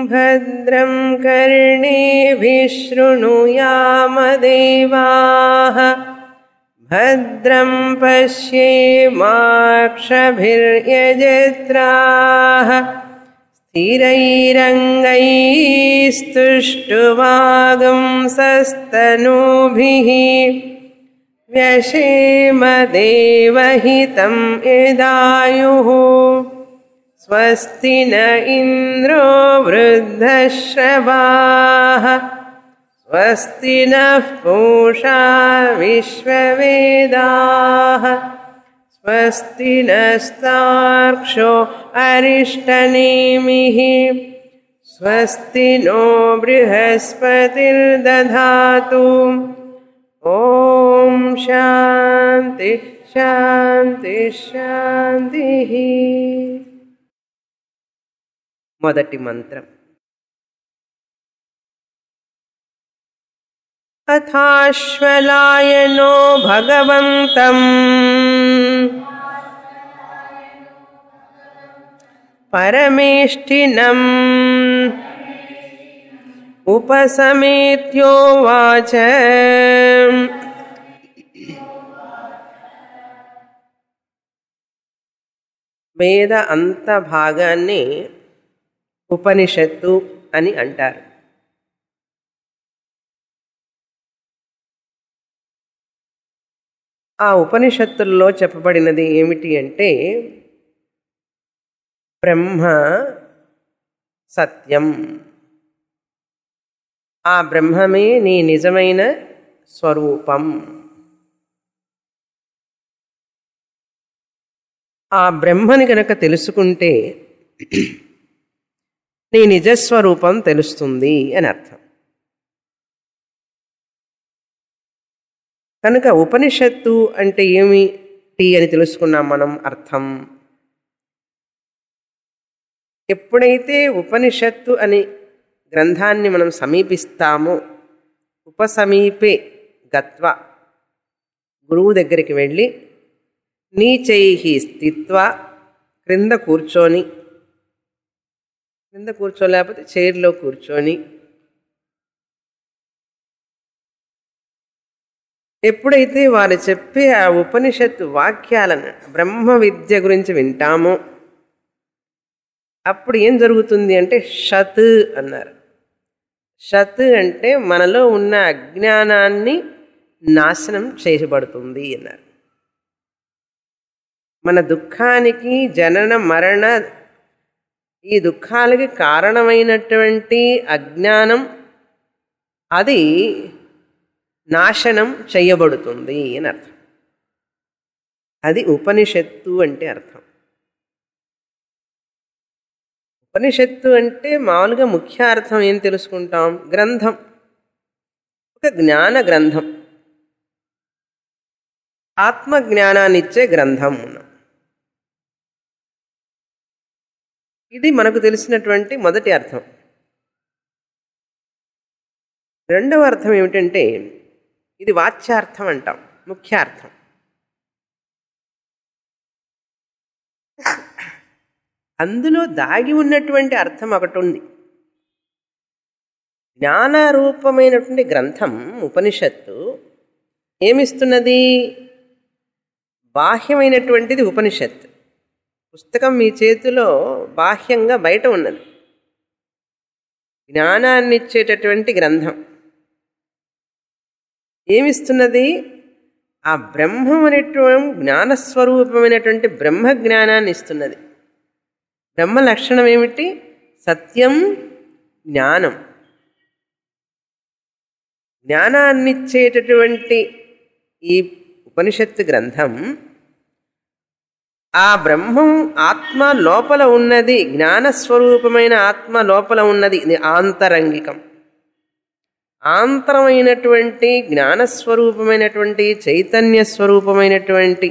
भद्रं कर्णेभिः शृणुयामदेवाः भद्रं पश्येमाक्षभिर्यजत्राः स्थिरैरङ्गैस्तुष्टुवागुंसस्तनूभिः व्यशेमदेवहितं यदायुः स्वस्ति न इन्द्रो वृद्धश्रवाः स्वस्ति नः पूषा विश्ववेदाः स्वस्ति नस्तार्क्ष्यो अरिष्टनेमिः स्वस्ति नो बृहस्पतिर्दधातु ॐ शान्ति శాంతి శాంతి మొదటి మంత్రం అథాశ్వలాయనో భగవంతం పరమేష్ఠినం ఉపసమేత్యోవాచ వేద అంత భాగాన్ని ఉపనిషత్తు అని అంటారు ఆ ఉపనిషత్తుల్లో చెప్పబడినది ఏమిటి అంటే బ్రహ్మ సత్యం ఆ బ్రహ్మమే నీ నిజమైన స్వరూపం ఆ బ్రహ్మని కనుక తెలుసుకుంటే నీ నిజస్వరూపం తెలుస్తుంది అని అర్థం కనుక ఉపనిషత్తు అంటే ఏమిటి అని తెలుసుకున్నాం మనం అర్థం ఎప్పుడైతే ఉపనిషత్తు అని గ్రంథాన్ని మనం సమీపిస్తామో ఉపసమీపే గత్వ గురువు దగ్గరికి వెళ్ళి నీచై స్థిత్వ క్రింద కూర్చొని క్రింద కూర్చోలేకపోతే చైర్లో కూర్చొని ఎప్పుడైతే వారు చెప్పే ఆ ఉపనిషత్తు వాక్యాలను బ్రహ్మ విద్య గురించి వింటామో అప్పుడు ఏం జరుగుతుంది అంటే షత్ అన్నారు షత్ అంటే మనలో ఉన్న అజ్ఞానాన్ని నాశనం చేయబడుతుంది అన్నారు మన దుఃఖానికి జనన మరణ ఈ దుఃఖాలకి కారణమైనటువంటి అజ్ఞానం అది నాశనం చేయబడుతుంది అని అర్థం అది ఉపనిషత్తు అంటే అర్థం ఉపనిషత్తు అంటే మామూలుగా ముఖ్య అర్థం ఏం తెలుసుకుంటాం గ్రంథం ఒక జ్ఞాన గ్రంథం ఆత్మజ్ఞానాన్ని ఇచ్చే గ్రంథం ఉన్నాం ఇది మనకు తెలిసినటువంటి మొదటి అర్థం రెండవ అర్థం ఏమిటంటే ఇది వాచ్యార్థం అంటాం ముఖ్యార్థం అందులో దాగి ఉన్నటువంటి అర్థం ఒకటి ఉంది జ్ఞానరూపమైనటువంటి గ్రంథం ఉపనిషత్తు ఏమిస్తున్నది బాహ్యమైనటువంటిది ఉపనిషత్తు పుస్తకం మీ చేతిలో బాహ్యంగా బయట ఉన్నది జ్ఞానాన్ని ఇచ్చేటటువంటి గ్రంథం ఏమిస్తున్నది ఆ బ్రహ్మం అనేటువంటి జ్ఞానస్వరూపమైనటువంటి బ్రహ్మ జ్ఞానాన్ని ఇస్తున్నది బ్రహ్మ లక్షణం ఏమిటి సత్యం జ్ఞానం జ్ఞానాన్నిచ్చేటటువంటి ఈ ఉపనిషత్తు గ్రంథం ఆ బ్రహ్మం ఆత్మ లోపల ఉన్నది జ్ఞానస్వరూపమైన ఆత్మ లోపల ఉన్నది ఇది ఆంతరంగికం ఆంతరమైనటువంటి జ్ఞానస్వరూపమైనటువంటి చైతన్య స్వరూపమైనటువంటి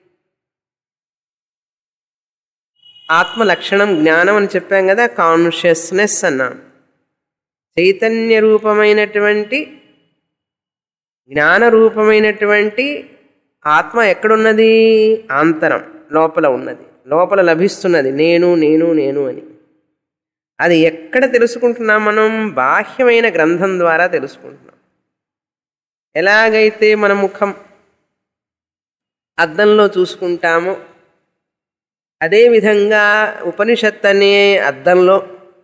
ఆత్మ లక్షణం జ్ఞానం అని చెప్పాం కదా కాన్షియస్నెస్ అన్నాం చైతన్య రూపమైనటువంటి జ్ఞాన రూపమైనటువంటి ఆత్మ ఎక్కడున్నది ఆంతరం లోపల ఉన్నది లోపల లభిస్తున్నది నేను నేను నేను అని అది ఎక్కడ తెలుసుకుంటున్నాం మనం బాహ్యమైన గ్రంథం ద్వారా తెలుసుకుంటున్నాం ఎలాగైతే మన ముఖం అద్దంలో చూసుకుంటామో అదేవిధంగా ఉపనిషత్ అనే అద్దంలో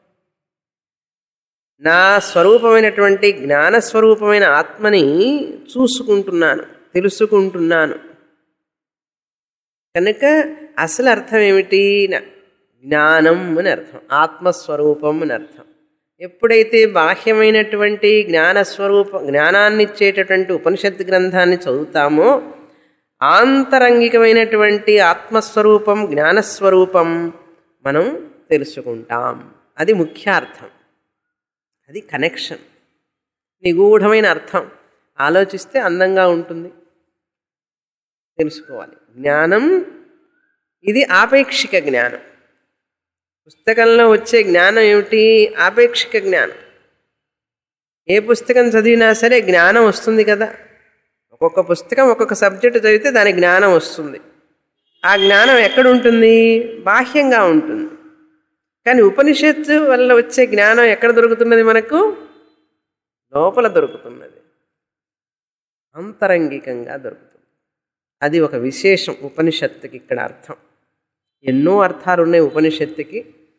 నా స్వరూపమైనటువంటి జ్ఞానస్వరూపమైన ఆత్మని చూసుకుంటున్నాను తెలుసుకుంటున్నాను కనుక అసలు అర్థం ఏమిటి నా- జ్ఞానం అని అర్థం ఆత్మస్వరూపం అని అర్థం ఎప్పుడైతే బాహ్యమైనటువంటి జ్ఞానస్వరూపం జ్ఞానాన్ని ఇచ్చేటటువంటి ఉపనిషత్ గ్రంథాన్ని చదువుతామో ఆంతరంగికమైనటువంటి ఆత్మస్వరూపం జ్ఞానస్వరూపం మనం తెలుసుకుంటాం అది ముఖ్యార్థం అది కనెక్షన్ నిగూఢమైన అర్థం ఆలోచిస్తే అందంగా ఉంటుంది తెలుసుకోవాలి జ్ఞానం ఇది ఆపేక్షిక జ్ఞానం పుస్తకంలో వచ్చే జ్ఞానం ఏమిటి ఆపేక్షిక జ్ఞానం ఏ పుస్తకం చదివినా సరే జ్ఞానం వస్తుంది కదా ఒక్కొక్క పుస్తకం ఒక్కొక్క సబ్జెక్టు చదివితే దాని జ్ఞానం వస్తుంది ఆ జ్ఞానం ఎక్కడ ఉంటుంది బాహ్యంగా ఉంటుంది కానీ ఉపనిషత్తు వల్ల వచ్చే జ్ఞానం ఎక్కడ దొరుకుతున్నది మనకు లోపల దొరుకుతున్నది అంతరంగికంగా దొరుకుతుంది అది ఒక విశేషం ఉపనిషత్తుకి ఇక్కడ అర్థం ఎన్నో అర్థాలు ఉన్నాయి ఉపనిషత్తుకి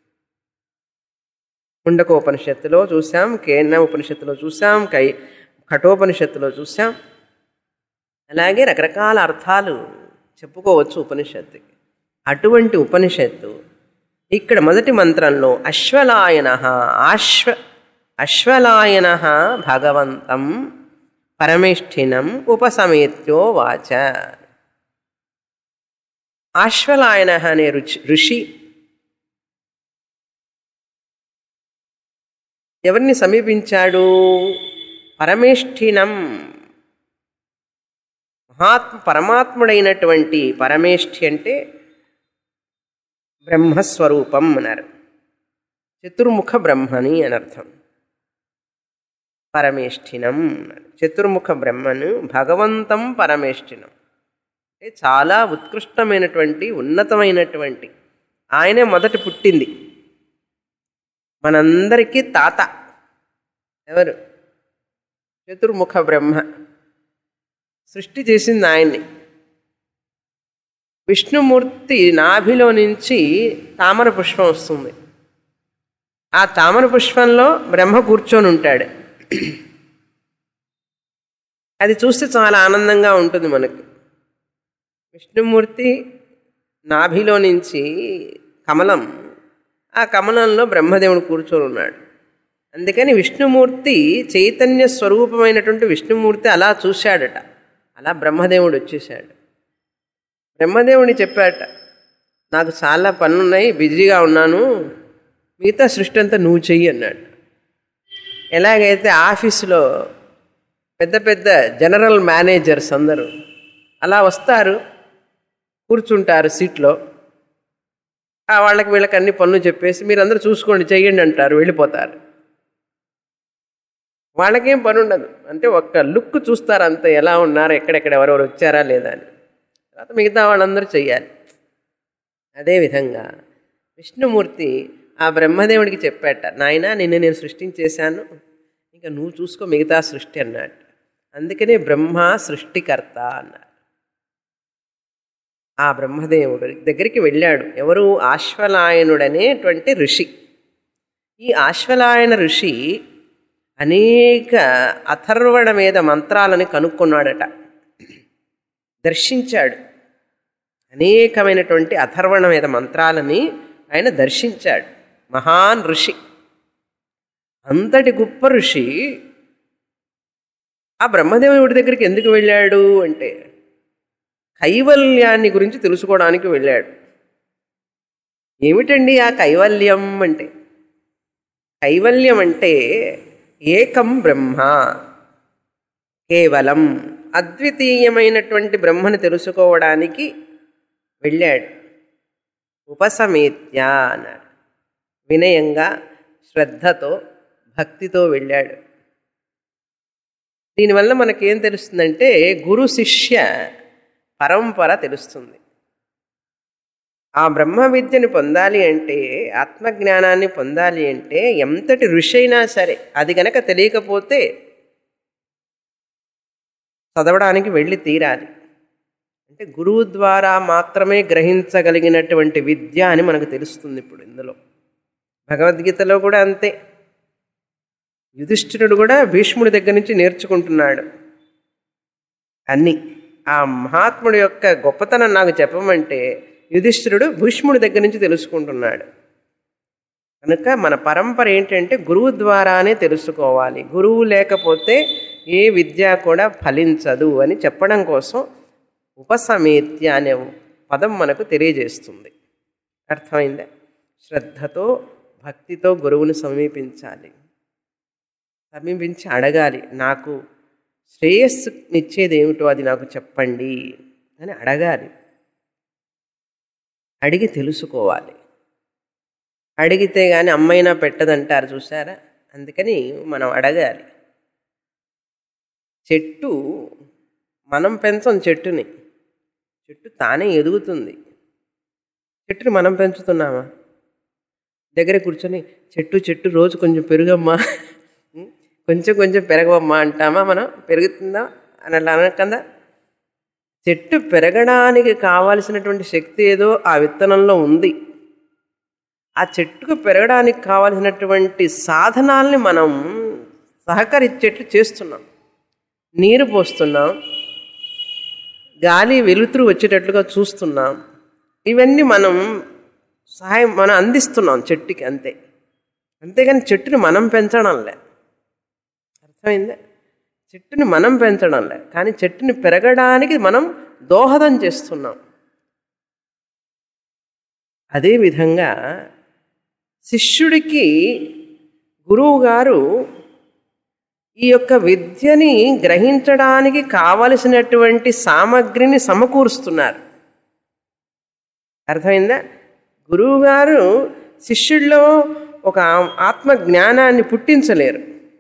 ముండకోపనిషత్తులో చూసాం కేన ఉపనిషత్తులో చూసాం కై కఠోపనిషత్తులో చూసాం అలాగే రకరకాల అర్థాలు చెప్పుకోవచ్చు ఉపనిషత్తుకి అటువంటి ఉపనిషత్తు ఇక్కడ మొదటి మంత్రంలో అశ్వలాయన ఆశ్వ అశ్వలాయన భగవంతం పరమేష్ఠినం ఉపసమేత్యో వాచ ఆశ్వలాయన అనే రుచి ఋషి ఎవరిని సమీపించాడు పరమేష్ఠినం మహాత్మ పరమాత్ముడైనటువంటి పరమేష్ఠి అంటే బ్రహ్మస్వరూపం అన్నారు చతుర్ముఖ బ్రహ్మని అని అర్థం పరమేష్ఠినం అన్నారు చతుర్ముఖ బ్రహ్మను భగవంతం పరమేష్ఠినం అంటే చాలా ఉత్కృష్టమైనటువంటి ఉన్నతమైనటువంటి ఆయనే మొదటి పుట్టింది మనందరికీ తాత ఎవరు చతుర్ముఖ బ్రహ్మ సృష్టి చేసింది ఆయన్ని విష్ణుమూర్తి నాభిలో నుంచి తామర పుష్పం వస్తుంది ఆ తామర పుష్పంలో బ్రహ్మ కూర్చొని ఉంటాడు అది చూస్తే చాలా ఆనందంగా ఉంటుంది మనకు విష్ణుమూర్తి నాభిలో నుంచి కమలం ఆ కమలంలో బ్రహ్మదేవుడు కూర్చొని ఉన్నాడు అందుకని విష్ణుమూర్తి చైతన్య స్వరూపమైనటువంటి విష్ణుమూర్తి అలా చూశాడట అలా బ్రహ్మదేవుడు వచ్చేసాడు బ్రహ్మదేవుడిని చెప్పాట నాకు చాలా పనులున్నాయి బిజీగా ఉన్నాను మిగతా సృష్టి అంతా నువ్వు చెయ్యి అన్నాడు ఎలాగైతే ఆఫీసులో పెద్ద పెద్ద జనరల్ మేనేజర్స్ అందరూ అలా వస్తారు కూర్చుంటారు సీట్లో ఆ వాళ్ళకి వీళ్ళకి అన్ని పనులు చెప్పేసి మీరు అందరూ చూసుకోండి చెయ్యండి అంటారు వెళ్ళిపోతారు వాళ్ళకేం పని ఉండదు అంటే ఒక్క లుక్ చూస్తారు అంతే ఎలా ఉన్నారు ఎక్కడెక్కడ ఎవరెవరు వచ్చారా లేదా అని తర్వాత మిగతా వాళ్ళందరూ చెయ్యాలి అదేవిధంగా విష్ణుమూర్తి ఆ బ్రహ్మదేవుడికి చెప్పాట నాయన నిన్ను నేను సృష్టించేశాను ఇంకా నువ్వు చూసుకో మిగతా సృష్టి అన్నాడు అందుకనే బ్రహ్మ సృష్టికర్త అన్నారు ఆ బ్రహ్మదేవుడు దగ్గరికి వెళ్ళాడు ఎవరు ఆశ్వలాయనుడనేటువంటి ఋషి ఈ ఆశ్వలాయన ఋషి అనేక అథర్వణ మీద మంత్రాలని కనుక్కున్నాడట దర్శించాడు అనేకమైనటువంటి అథర్వణ మీద మంత్రాలని ఆయన దర్శించాడు మహాన్ ఋషి అంతటి గొప్ప ఋషి ఆ బ్రహ్మదేవుడి దగ్గరికి ఎందుకు వెళ్ళాడు అంటే కైవల్యాన్ని గురించి తెలుసుకోవడానికి వెళ్ళాడు ఏమిటండి ఆ కైవల్యం అంటే కైవల్యం అంటే ఏకం బ్రహ్మ కేవలం అద్వితీయమైనటువంటి బ్రహ్మను తెలుసుకోవడానికి వెళ్ళాడు ఉపసమేత్య అన్నాడు వినయంగా శ్రద్ధతో భక్తితో వెళ్ళాడు దీనివల్ల మనకేం తెలుస్తుందంటే గురు శిష్య పరంపర తెలుస్తుంది ఆ బ్రహ్మ విద్యని పొందాలి అంటే ఆత్మజ్ఞానాన్ని పొందాలి అంటే ఎంతటి ఋషి అయినా సరే అది గనక తెలియకపోతే చదవడానికి వెళ్ళి తీరాలి అంటే గురువు ద్వారా మాత్రమే గ్రహించగలిగినటువంటి విద్య అని మనకు తెలుస్తుంది ఇప్పుడు ఇందులో భగవద్గీతలో కూడా అంతే యుధిష్ఠిరుడు కూడా భీష్ముడి దగ్గర నుంచి నేర్చుకుంటున్నాడు అన్నీ ఆ మహాత్ముడి యొక్క గొప్పతనం నాకు చెప్పమంటే యుధిష్ఠిరుడు భీష్ముడి దగ్గర నుంచి తెలుసుకుంటున్నాడు కనుక మన పరంపర ఏంటంటే గురువు ద్వారానే తెలుసుకోవాలి గురువు లేకపోతే ఏ విద్య కూడా ఫలించదు అని చెప్పడం కోసం ఉపసమేత్య అనే పదం మనకు తెలియజేస్తుంది అర్థమైందా శ్రద్ధతో భక్తితో గురువుని సమీపించాలి సమీపించి అడగాలి నాకు శ్రేయస్సునిచ్చేది ఏమిటో అది నాకు చెప్పండి అని అడగాలి అడిగి తెలుసుకోవాలి అడిగితే కానీ అమ్మైనా పెట్టదంటారు చూసారా అందుకని మనం అడగాలి చెట్టు మనం పెంచం చెట్టుని చెట్టు తానే ఎదుగుతుంది చెట్టుని మనం పెంచుతున్నామా దగ్గర కూర్చొని చెట్టు చెట్టు రోజు కొంచెం పెరుగమ్మా కొంచెం కొంచెం పెరగవమ్మా అంటామా మనం పెరుగుతుందా అని అలా అనకందా చెట్టు పెరగడానికి కావాల్సినటువంటి శక్తి ఏదో ఆ విత్తనంలో ఉంది ఆ చెట్టుకు పెరగడానికి కావలసినటువంటి సాధనాల్ని మనం సహకరించేట్లు చేస్తున్నాం నీరు పోస్తున్నాం గాలి వెలుతురు వచ్చేటట్లుగా చూస్తున్నాం ఇవన్నీ మనం సహాయం మనం అందిస్తున్నాం చెట్టుకి అంతే అంతేగాని చెట్టుని మనం పెంచడంలే అర్థమైందా చెట్టుని మనం పెంచడంలే కానీ చెట్టుని పెరగడానికి మనం దోహదం చేస్తున్నాం అదేవిధంగా శిష్యుడికి గురువు గారు ఈ యొక్క విద్యని గ్రహించడానికి కావలసినటువంటి సామగ్రిని సమకూరుస్తున్నారు అర్థమైందా గురువుగారు శిష్యుల్లో ఒక ఆత్మ జ్ఞానాన్ని పుట్టించలేరు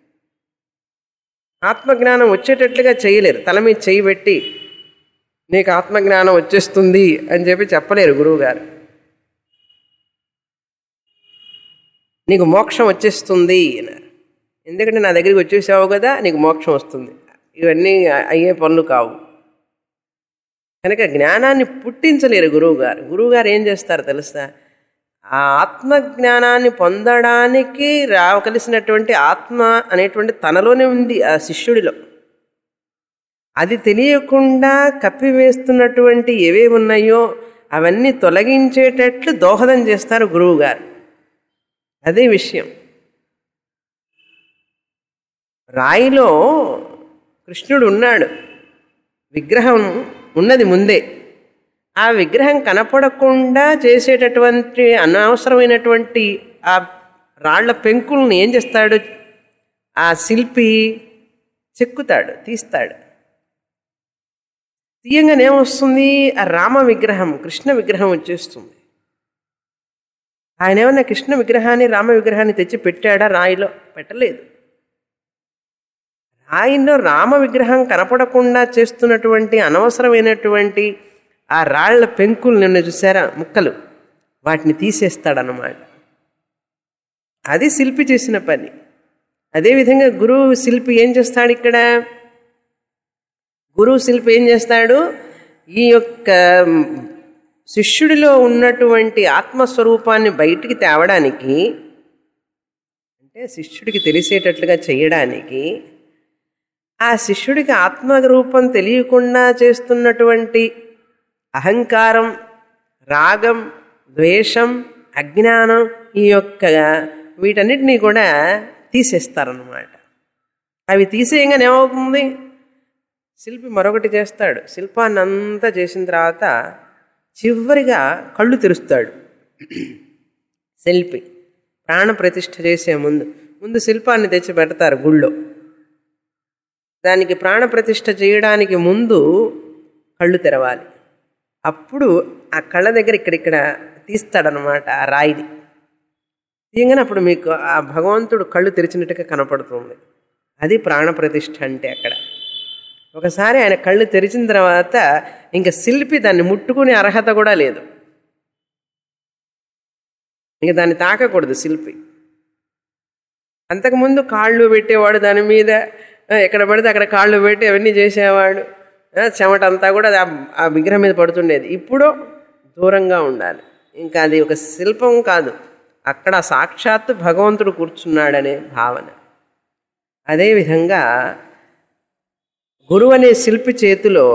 ఆత్మజ్ఞానం వచ్చేటట్లుగా చేయలేరు తల మీద చేయి పెట్టి నీకు ఆత్మజ్ఞానం వచ్చేస్తుంది అని చెప్పి చెప్పలేరు గురువుగారు నీకు మోక్షం వచ్చేస్తుంది అన్నారు ఎందుకంటే నా దగ్గరికి వచ్చేసావు కదా నీకు మోక్షం వస్తుంది ఇవన్నీ అయ్యే పనులు కావు కనుక జ్ఞానాన్ని పుట్టించలేరు గురువుగారు గురువుగారు ఏం చేస్తారు తెలుసా ఆ ఆత్మజ్ఞానాన్ని పొందడానికి రావలసినటువంటి ఆత్మ అనేటువంటి తనలోనే ఉంది ఆ శిష్యుడిలో అది తెలియకుండా కప్పివేస్తున్నటువంటి ఏవేవి ఉన్నాయో అవన్నీ తొలగించేటట్లు దోహదం చేస్తారు గురువుగారు అదే విషయం రాయిలో కృష్ణుడు ఉన్నాడు విగ్రహం ఉన్నది ముందే ఆ విగ్రహం కనపడకుండా చేసేటటువంటి అనవసరమైనటువంటి ఆ రాళ్ల పెంకుల్ని ఏం చేస్తాడు ఆ శిల్పి చెక్కుతాడు తీస్తాడు తీయంగానే ఏమొస్తుంది ఆ రామ విగ్రహం కృష్ణ విగ్రహం వచ్చేస్తుంది ఆయన ఏమన్నా కృష్ణ విగ్రహాన్ని రామ విగ్రహాన్ని తెచ్చి పెట్టాడా రాయిలో పెట్టలేదు రాయిలో రామ విగ్రహం కనపడకుండా చేస్తున్నటువంటి అనవసరమైనటువంటి ఆ రాళ్ల పెంకులు నిన్న చూసారా ముక్కలు వాటిని తీసేస్తాడనమాట అది శిల్పి చేసిన పని అదేవిధంగా గురువు శిల్పి ఏం చేస్తాడు ఇక్కడ గురువు శిల్పి ఏం చేస్తాడు ఈ యొక్క శిష్యుడిలో ఉన్నటువంటి ఆత్మస్వరూపాన్ని బయటికి తేవడానికి అంటే శిష్యుడికి తెలిసేటట్లుగా చేయడానికి ఆ శిష్యుడికి ఆత్మరూపం తెలియకుండా చేస్తున్నటువంటి అహంకారం రాగం ద్వేషం అజ్ఞానం ఈ యొక్క వీటన్నిటినీ కూడా తీసేస్తారన్నమాట అవి తీసేయంగానే ఏమవుతుంది శిల్పి మరొకటి చేస్తాడు శిల్పాన్ని అంతా చేసిన తర్వాత చివరిగా కళ్ళు తెరుస్తాడు శిల్పి ప్రాణ ప్రతిష్ఠ చేసే ముందు ముందు శిల్పాన్ని తెచ్చి పెడతారు గుళ్ళో దానికి ప్రాణ ప్రతిష్ఠ చేయడానికి ముందు కళ్ళు తెరవాలి అప్పుడు ఆ కళ్ళ దగ్గర ఇక్కడిక్కడ తీస్తాడనమాట ఆ రాయిని తీయగానే అప్పుడు మీకు ఆ భగవంతుడు కళ్ళు తెరిచినట్టుగా కనపడుతుంది అది ప్రాణ ప్రతిష్ఠ అంటే అక్కడ ఒకసారి ఆయన కళ్ళు తెరిచిన తర్వాత ఇంకా శిల్పి దాన్ని ముట్టుకునే అర్హత కూడా లేదు ఇక దాన్ని తాకకూడదు శిల్పి అంతకుముందు కాళ్ళు పెట్టేవాడు దాని మీద ఆ, ఎక్కడ పడితే అక్కడ కాళ్ళు పెట్టి అవన్నీ చేసేవాడు ఆ, చెమట అంతా కూడా అది ఆ- ఆ విగ్రహం మీద పడుతుండేది ఇప్పుడు దూరంగా ఉండాలి ఇంకా అది ఒక శిల్పం కాదు అక్కడ సాక్షాత్తు భగవంతుడు కూర్చున్నాడనే భావన అదేవిధంగా గురువు అనే శిల్పి చేతిలో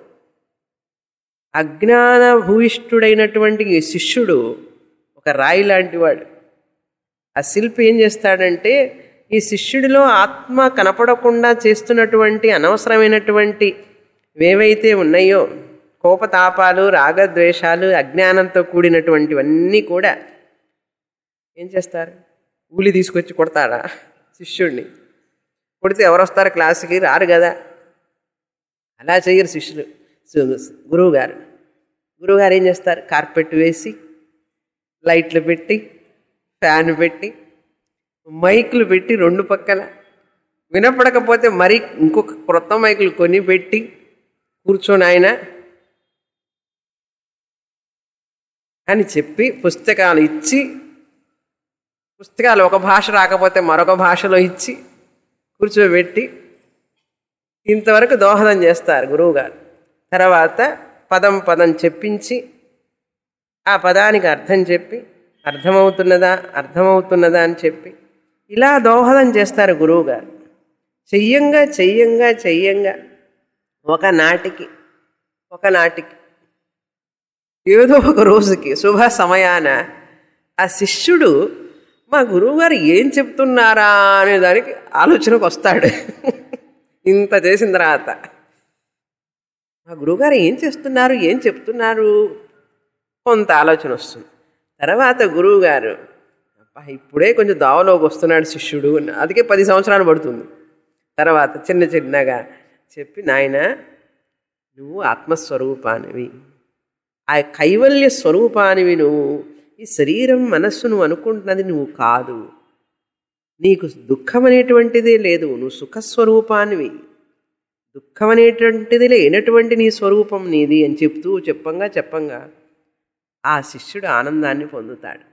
అజ్ఞాన భూయిష్ఠుడైనటువంటి ఈ శిష్యుడు ఒక రాయి లాంటి వాడు ఆ శిల్పి ఏం చేస్తాడంటే ఈ శిష్యుడిలో ఆత్మ కనపడకుండా చేస్తున్నటువంటి అనవసరమైనటువంటి ఏవైతే ఉన్నాయో కోపతాపాలు రాగద్వేషాలు అజ్ఞానంతో కూడినటువంటివన్నీ కూడా ఏం చేస్తారు ఊలి తీసుకొచ్చి కొడతారా శిష్యుడిని కొడితే ఎవరు వస్తారు క్లాసుకి రారు కదా అలా చేయరు శిష్యులు సు- గురువుగారు గురువుగారు ఏం చేస్తారు కార్పెట్ వేసి లైట్లు పెట్టి ఫ్యాన్ పెట్టి మైకులు పెట్టి రెండు పక్కల వినపడకపోతే మరి ఇంకొక క్రొత్త మైకులు కొని పెట్టి కూర్చొని ఆయన అని చెప్పి పుస్తకాలు ఇచ్చి పుస్తకాలు ఒక భాష రాకపోతే మరొక భాషలో ఇచ్చి కూర్చోబెట్టి ఇంతవరకు దోహదం చేస్తారు గురువుగారు తర్వాత పదం పదం చెప్పించి ఆ పదానికి అర్థం చెప్పి అర్థమవుతున్నదా అర్థమవుతున్నదా అని చెప్పి ఇలా దోహదం చేస్తారు గురువుగారు చెయ్యంగా చెయ్యంగా చెయ్యంగా ఒక నాటికి ఒక నాటికి ఏదో ఒక రోజుకి శుభ సమయాన ఆ శిష్యుడు మా గురువుగారు ఏం చెప్తున్నారా అనే దానికి ఆలోచనకు వస్తాడు ఇంత చేసిన తర్వాత మా గురువుగారు ఏం చేస్తున్నారు ఏం చెప్తున్నారు కొంత ఆలోచన వస్తుంది తర్వాత గురువుగారు అబ్బా ఇప్పుడే కొంచెం దావలోకి వస్తున్నాడు శిష్యుడు అని. అందుకే పది సంవత్సరాలు పడుతుంది తర్వాత చిన్న చిన్నగా చెప్పి నాయన నువ్వు ఆత్మస్వరూపానివి ఆ కైవల్య స్వరూపానివి నువ్వు ఈ శరీరం మనస్సు నువ్వు అనుకుంటున్నది నువ్వు కాదు నీకు దుఃఖం అనేటువంటిదే లేదు నువ్వు సుఖస్వరూపానివి దుఃఖం అనేటువంటిది లేనటువంటి నీ స్వరూపం నీది అని చెప్తూ చెప్పంగా చెప్పంగా ఆ శిష్యుడు ఆనందాన్ని పొందుతాడు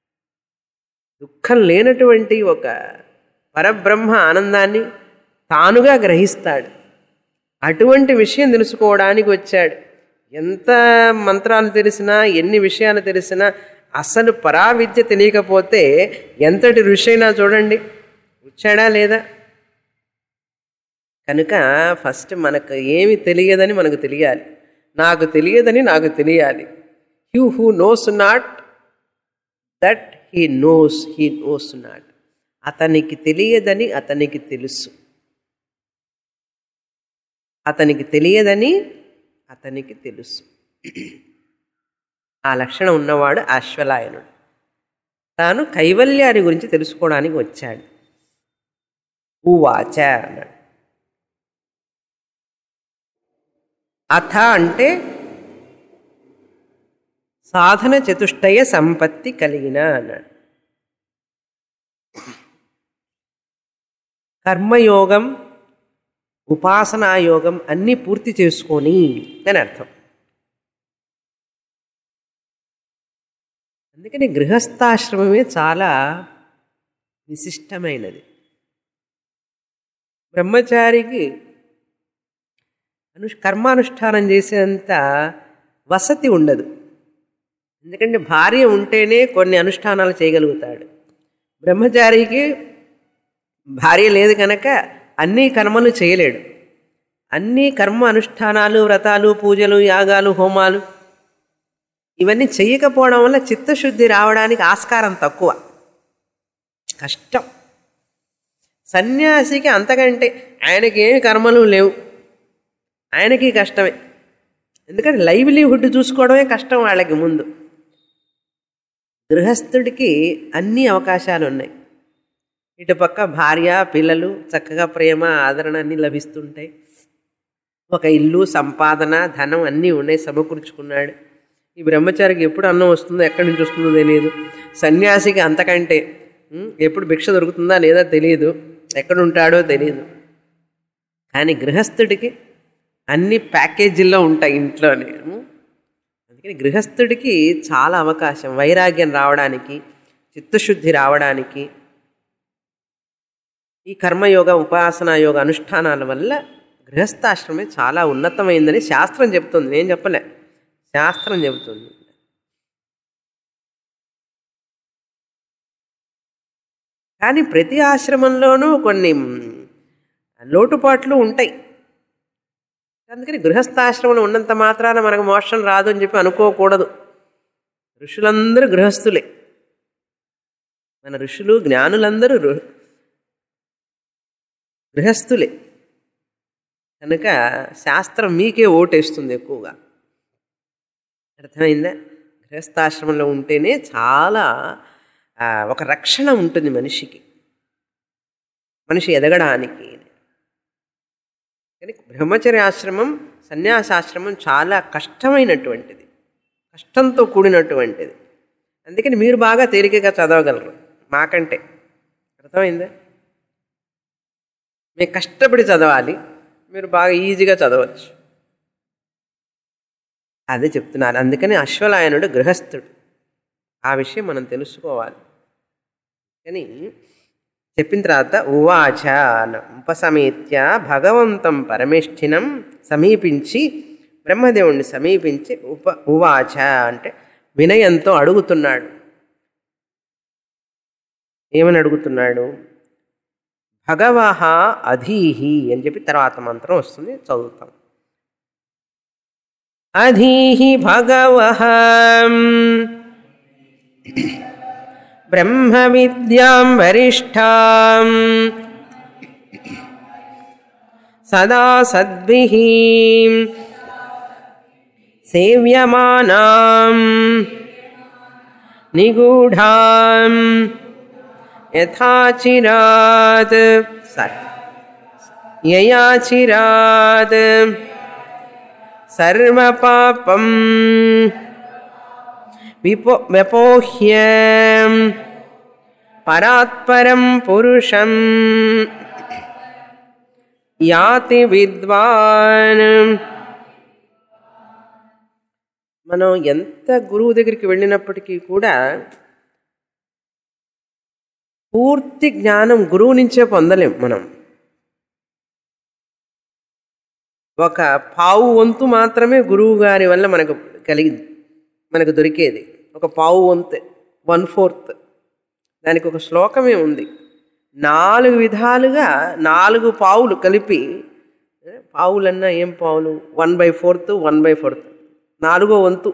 దుఃఖం లేనటువంటి ఒక పరబ్రహ్మ ఆనందాన్ని తానుగా గ్రహిస్తాడు అటువంటి విషయం తెలుసుకోవడానికి వచ్చాడు ఎంత మంత్రాలు తెలిసినా ఎన్ని విషయాలు తెలిసినా అసలు పరావిద్య తెలియకపోతే ఎంతటి ఋషి అయినా చూడండి వచ్చాడా లేదా కనుక ఫస్ట్ మనకు ఏమి తెలియదని మనకు తెలియాలి నాకు తెలియదని నాకు తెలియాలి who who knows not that he knows he knows not అతనికి తెలియదని అతనికి తెలుసు అతనికి తెలియదని అతనికి తెలుసు ఆ లక్షణం ఉన్నవాడు అశ్వలాయనుడు తాను కైవల్యాన్ని గురించి తెలుసుకోవడానికి వచ్చాడు ఉవాచ అన్నాడు అథ అంటే సాధన చతుష్టయ సంపత్తి కలిగిన అన్నాడు కర్మయోగం ఉపాసనాయోగం అన్నీ పూర్తి చేసుకొని అని అర్థం అందుకని గృహస్థాశ్రమమే చాలా విశిష్టమైనది బ్రహ్మచారికి అను కర్మానుష్ఠానం చేసేంత వసతి ఉండదు ఎందుకంటే భార్య ఉంటేనే కొన్ని అనుష్ఠానాలు చేయగలుగుతాడు బ్రహ్మచారికి భార్య లేదు కనుక అన్ని కర్మలు చేయలేడు అన్ని కర్మ అనుష్ఠానాలు వ్రతాలు పూజలు యాగాలు హోమాలు ఇవన్నీ చెయ్యకపోవడం వల్ల చిత్తశుద్ధి రావడానికి ఆస్కారం తక్కువ కష్టం సన్యాసికి అంతకంటే ఆయనకి ఏమి కర్మలు లేవు ఆయనకి కష్టమే ఎందుకంటే లైవ్లీహుడ్ చూసుకోవడమే కష్టం వాళ్ళకి ముందు గృహస్థుడికి అన్ని అవకాశాలు ఉన్నాయి ఇటుపక్క భార్య పిల్లలు చక్కగా ప్రేమ ఆదరణ అన్నీ లభిస్తుంటాయి ఒక ఇల్లు సంపాదన ధనం అన్నీ ఉన్నాయి సమకూర్చుకున్నాడు ఈ బ్రహ్మచారికి ఎప్పుడు అన్నం వస్తుందో ఎక్కడి నుంచి వస్తుందో తెలియదు సన్యాసికి అంతకంటే ఉం, ఎప్పుడు భిక్ష దొరుకుతుందా లేదా తెలియదు ఎక్కడ ఉంటాడో తెలియదు కానీ గృహస్థుడికి అన్ని ప్యాకేజీల్లో ఉంటాయి ఇంట్లోనే ఉం. అందుకని గృహస్థుడికి చాలా అవకాశం వైరాగ్యం రావడానికి చిత్తశుద్ధి రావడానికి ఈ కర్మయోగ ఉపాసనా యోగ అనుష్ఠానాల వల్ల గృహస్థాశ్రమే చాలా ఉన్నతమైందని శాస్త్రం చెప్తుంది నేను చెప్పలే శాస్త్రం చెబుతుంది కానీ ప్రతి ఆశ్రమంలోనూ కొన్ని లోటుపాట్లు ఉంటాయి అందుకని గృహస్థాశ్రమంలో ఉన్నంత మాత్రాన మనకు మోక్షం రాదు అని చెప్పి అనుకోకూడదు ఋషులందరూ గృహస్థులే మన ఋషులు జ్ఞానులందరూ రు- గృహస్థులే కనుక శాస్త్రం మీకే ఓటేస్తుంది ఎక్కువగా అర్థమైందా గృహస్థాశ్రమంలో ఉంటేనే చాలా ఆ, ఒక రక్షణ ఉంటుంది మనిషికి మనిషి ఎదగడానికి కానీ బ్రహ్మచర్య ఆశ్రమం సన్యాసాశ్రమం చాలా కష్టమైనటువంటిది కష్టంతో కూడినటువంటిది అందుకని మీరు బాగా తేలికగా చదవగలరు మాకంటే అర్థమైందా మేము కష్టపడి చదవాలి మీరు బాగా ఈజీగా చదవచ్చు అదే చెప్తున్నారు అందుకని అశ్వలాయనుడు గృహస్థుడు ఆ విషయం మనం తెలుసుకోవాలి కానీ చెప్పిన తర్వాత ఉవాచ అన్న ఉపసమేత్య భగవంతం పరమేష్ఠినం సమీపించి బ్రహ్మదేవుణ్ణి సమీపించి ఉప ఉవాచ అంటే వినయంతో అడుగుతున్నాడు ఏమని అడుగుతున్నాడు భగవహ అధీహి అని చెప్పి తర్వాత మంత్రం వస్తుంది చదువుతాం అధీహి భగవహ బ్రహ్మ విద్యాం వరిష్టాం సదా సద్భిః సేవ్యమానాం నిగూఢాం యథాచిరాత్ సర్ యయాచిరాత్ సర్వపాపం విపో వ్యపోహ్య పరాత్పరం పురుషం యాతి విద్వాన్ మనం ఎంత గురువు దగ్గరికి వెళ్ళినప్పటికీ కూడా పూర్తి జ్ఞానం గురువు నుంచే పొందలేం మనం ఒక పావు వంతు మాత్రమే గురువు గారి వల్ల మనకు కలిగి మనకు దొరికేది ఒక పావు వంతు వన్ ఫోర్త్ దానికి ఒక శ్లోకమే ఉంది నాలుగు విధాలుగా నాలుగు పావులు కలిపి ఏ, పావులన్నా ఏం పావులు one by fourth one by fourth నాలుగో వంతు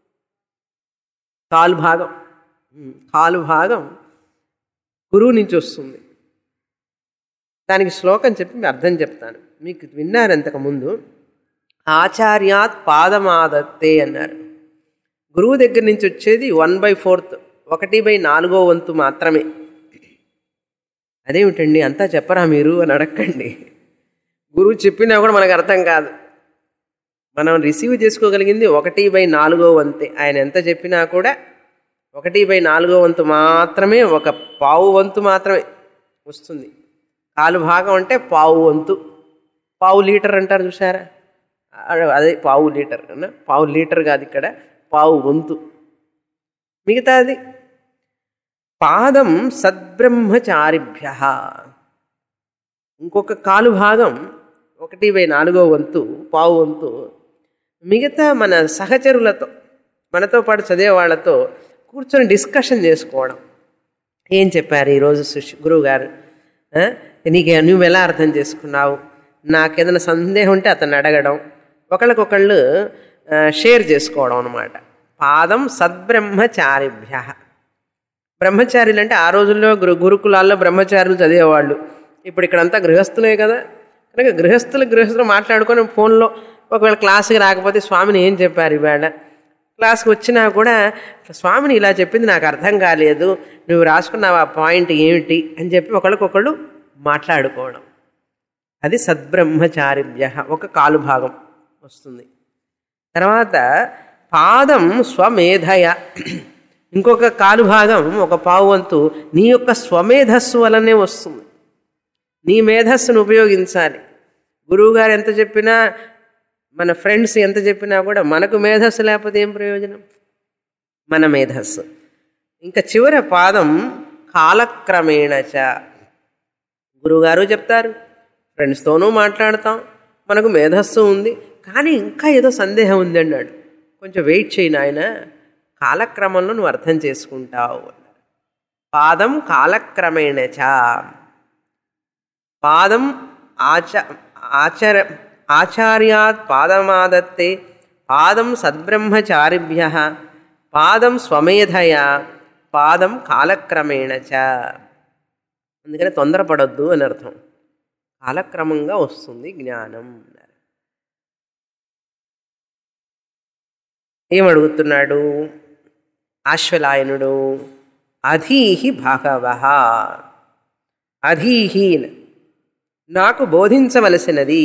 కాలు భాగం ఉమ్, కాలు భాగం గురువు నుంచి వస్తుంది దానికి శ్లోకం చెప్పి మీ అర్థం చెప్తాను మీకు విన్నారు అంతకుముందు ఆచార్యాత్ పాదమాదత్తే అన్నారు గురువు దగ్గర నుంచి వచ్చేది వన్ బై ఫోర్త్ ఒకటి బై నాలుగో వంతు మాత్రమే అదేమిటండి అంతా చెప్పరా మీరు అని అడగండి గురువు చెప్పినా కూడా మనకు అర్థం కాదు మనం రిసీవ్ చేసుకోగలిగింది ఒకటి బై నాలుగో వంతే ఆయన ఎంత చెప్పినా కూడా ఒకటి బై నాలుగో వంతు మాత్రమే ఒక పావు వంతు మాత్రమే వస్తుంది కాలు భాగం అంటే పావు వంతు పావు లీటర్ అంటారు చూసారా అ- అదే పావు లీటర్ అన్న పావు లీటర్ కాదు ఇక్కడ పావు వంతు మిగతాది పాదం సద్బ్రహ్మచారిభ్య ఇంకొక కాలు భాగం ఒకటి బై నాలుగో వంతు పావు వంతు మిగతా మన సహచరులతో మనతో పాటు చదివే వాళ్ళతో కూర్చొని డిస్కషన్ చేసుకోవడం ఏం చెప్పారు ఈరోజు సుష్ గురువు గారు ఆ? నీకే నువ్వు ఎలా అర్థం చేసుకున్నావు నాకేదైనా సందేహం ఉంటే అతన్ని అడగడం ఒకళ్ళకొకళ్ళు ఆ, షేర్ చేసుకోవడం అనమాట పాదం సద్బ్రహ్మచారిభ్య బ్రహ్మచారులు అంటే ఆ రోజుల్లో గురు గురుకులాల్లో బ్రహ్మచారులు చదివేవాళ్ళు ఇప్పుడు ఇక్కడంతా గృహస్థులే కదా కనుక గృహస్థులు గృహస్థులు మాట్లాడుకొని ఫోన్లో ఒకవేళ క్లాస్కి రాకపోతే స్వామిని ఏం చెప్పారు ఇవాళ క్లాస్కి వచ్చినా కూడా స్వామిని ఇలా చెప్పింది నాకు అర్థం కాలేదు నువ్వు రాసుకున్నావు ఆ పాయింట్ ఏమిటి అని చెప్పి ఒకళ్ళకొకళ్ళు మాట్లాడుకోవడం అది సద్బ్రహ్మచారిభ్య ఒక కాలు భాగం వస్తుంది తర్వాత పాదం స్వమేధయ ఇంకొక కాలు భాగం ఒక పావు వంతు నీ యొక్క స్వమేధస్సు వలనే వస్తుంది నీ మేధస్సును ఉపయోగించాలి గురువుగారు ఎంత చెప్పినా మన ఫ్రెండ్స్ ఎంత చెప్పినా కూడా మనకు మేధస్సు లేకపోతే ఏం ప్రయోజనం మన మేధస్సు ఇంకా చివరి పాదం కాలక్రమేణ చ గురువుగారు చెప్తారు ఫ్రెండ్స్తోనూ మాట్లాడతాం మనకు మేధస్సు ఉంది కానీ ఇంకా ఏదో సందేహం ఉంది అన్నాడు కొంచెం వెయిట్ చేయి నాయన కాలక్రమంలో నువ్వు అర్థం చేసుకుంటావు అన్నారు పాదం కాలక్రమేణ చ పాదం ఆచ ఆచర ఆచార్యాత్ పాదమాదత్తే పాదం సద్బ్రహ్మచారిభ్య పాదం స్వమేధయా పాదం కాలక్రమేణ చ అందుకని తొందరపడొద్దు అని అర్థం కాలక్రమంగా వస్తుంది జ్ఞానం అన్నారు ఏమడుగుతున్నాడు ఆశ్వలాయనుడు అధీహి భగవ అధీహి నాకు బోధించవలసినది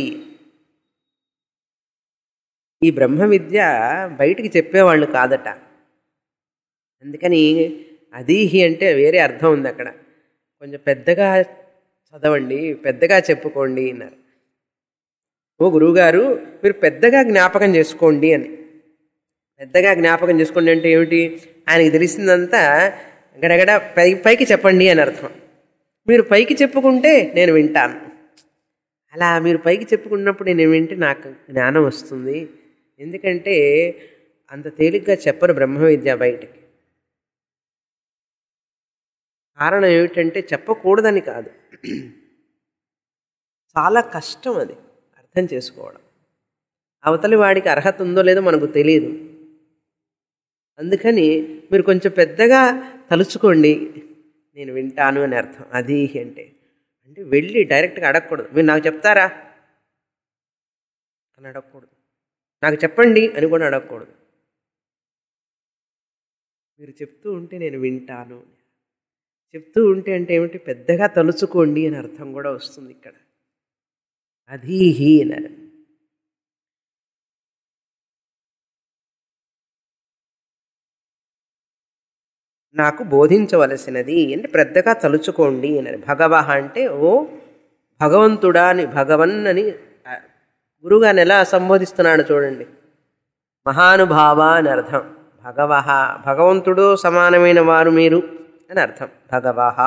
ఈ బ్రహ్మ విద్య బయటికి చెప్పేవాళ్ళు కాదట అందుకని అధీహి అంటే వేరే అర్థం ఉంది అక్కడ కొంచెం పెద్దగా చదవండి పెద్దగా చెప్పుకోండి అన్నారు ఓ గురువుగారు మీరు పెద్దగా జ్ఞాపకం చేసుకోండి అని పెద్దగా జ్ఞాపకం చేసుకోండి అంటే ఏమిటి ఆయనకి తెలిసిందంతా గడగడ పై పైకి చెప్పండి అని అర్థం మీరు పైకి చెప్పుకుంటే నేను వింటాను అలా మీరు పైకి చెప్పుకున్నప్పుడు నేను వింటే నాకు జ్ఞానం వస్తుంది ఎందుకంటే అంత తేలిగ్గా చెప్పరు బ్రహ్మ విద్య బయటికి కారణం ఏమిటంటే చెప్పకూడదని కాదు చాలా కష్టం అది అర్థం చేసుకోవడం అవతలి వాడికి అర్హత ఉందో లేదో మనకు తెలియదు అందుకని మీరు కొంచెం పెద్దగా తలుచుకోండి నేను వింటాను అని అర్థం అది అంటే అంటే వెళ్ళి డైరెక్ట్గా అడగకూడదు మీరు నాకు చెప్తారా అని అడగకూడదు నాకు చెప్పండి అని కూడా అడగకూడదు మీరు చెప్తూ ఉంటే నేను వింటాను చెప్తూ ఉంటే అంటే ఏమిటి పెద్దగా తలుచుకోండి అని అర్థం కూడా వస్తుంది ఇక్కడ అధీహి అన్నారు నాకు బోధించవలసినది అంటే పెద్దగా తలుచుకోండి అని భగవహ అంటే ఓ భగవంతుడా అని భగవన్ అని ఆ, గురుగాని ఎలా సంబోధిస్తున్నాడు చూడండి మహానుభావ అని అర్థం భగవహ భగవంతుడు సమానమైన వారు మీరు అని అర్థం భగవహ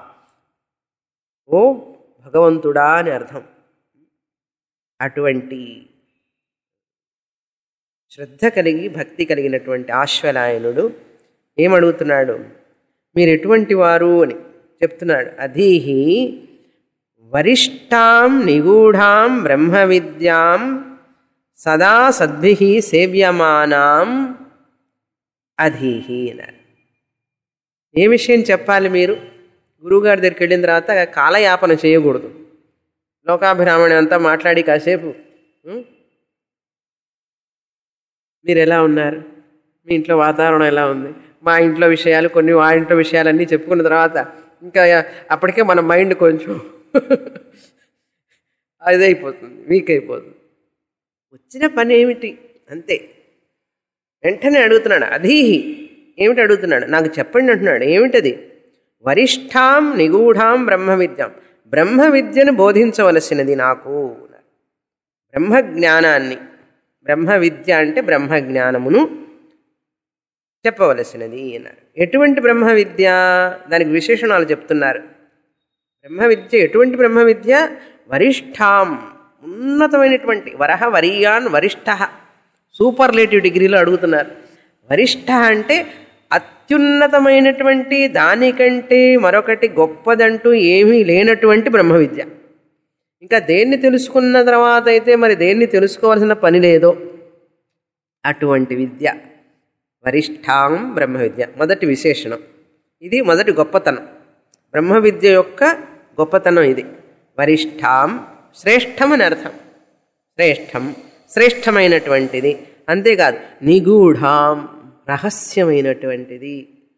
ఓ భగవంతుడా అని అర్థం అటువంటి శ్రద్ధ కలిగి భక్తి కలిగినటువంటి ఆశ్వలాయనుడు ఏమడుగుతున్నాడు మీరు ఎటువంటి వారు అని చెప్తున్నాడు అధీహి వరిష్టాం నిగూఢాం బ్రహ్మ విద్యాం సదా సద్భి సేవ్యమానాం అధీహి అన్నారు ఏ విషయం చెప్పాలి మీరు గురువుగారి దగ్గరికి వెళ్ళిన తర్వాత కాలయాపన చేయకూడదు లోకాభిరామణి అంతా మాట్లాడి కాసేపు ఉం? మీరు ఎలా ఉన్నారు మీ ఇంట్లో వాతావరణం ఎలా ఉంది మా ఇంట్లో విషయాలు కొన్ని మా ఇంట్లో విషయాలన్నీ చెప్పుకున్న తర్వాత ఇంకా అప్పటికే మన మైండ్ కొంచెం అదైపోతుంది వీక్ అయిపోతుంది వచ్చిన పని ఏమిటి అంతే వెంటనే అడుగుతున్నాడు అధీహి ఏమిటి అడుగుతున్నాడు నాకు చెప్పండి అంటున్నాడు ఏమిటది వరిష్టాం నిగూఢాం బ్రహ్మ విద్యాం బ్రహ్మ విద్యను బోధించవలసినది నాకు బ్రహ్మ జ్ఞానాన్ని బ్రహ్మ విద్య అంటే బ్రహ్మ జ్ఞానమును చెప్పవలసినది అన్నారు ఎటువంటి బ్రహ్మ విద్య దానికి విశేషణాలు చెప్తున్నారు బ్రహ్మ విద్య ఎటువంటి బ్రహ్మ విద్య వరిష్టాం ఉన్నతమైనటువంటి వరహ వరీయాన్ వరిష్ఠ సూపర్లేటివ్ డిగ్రీలో అడుగుతున్నారు వరిష్ఠ అంటే అత్యున్నతమైనటువంటి దానికంటే మరొకటి గొప్పదంటూ ఏమీ లేనటువంటి బ్రహ్మ విద్య ఇంకా దేన్ని తెలుసుకున్న తర్వాత అయితే మరి దేన్ని తెలుసుకోవాల్సిన పని లేదో అటువంటి విద్య వరిష్టాం బ్రహ్మ విద్య మొదటి విశేషణం ఇది మొదటి గొప్పతనం బ్రహ్మ విద్య యొక్క గొప్పతనం ఇది వరిష్టాం శ్రేష్టం అని అర్థం శ్రేష్టం శ్రేష్టమైనటువంటిది అంతేకాదు నిగూఢాం రహస్యమైనటువంటిది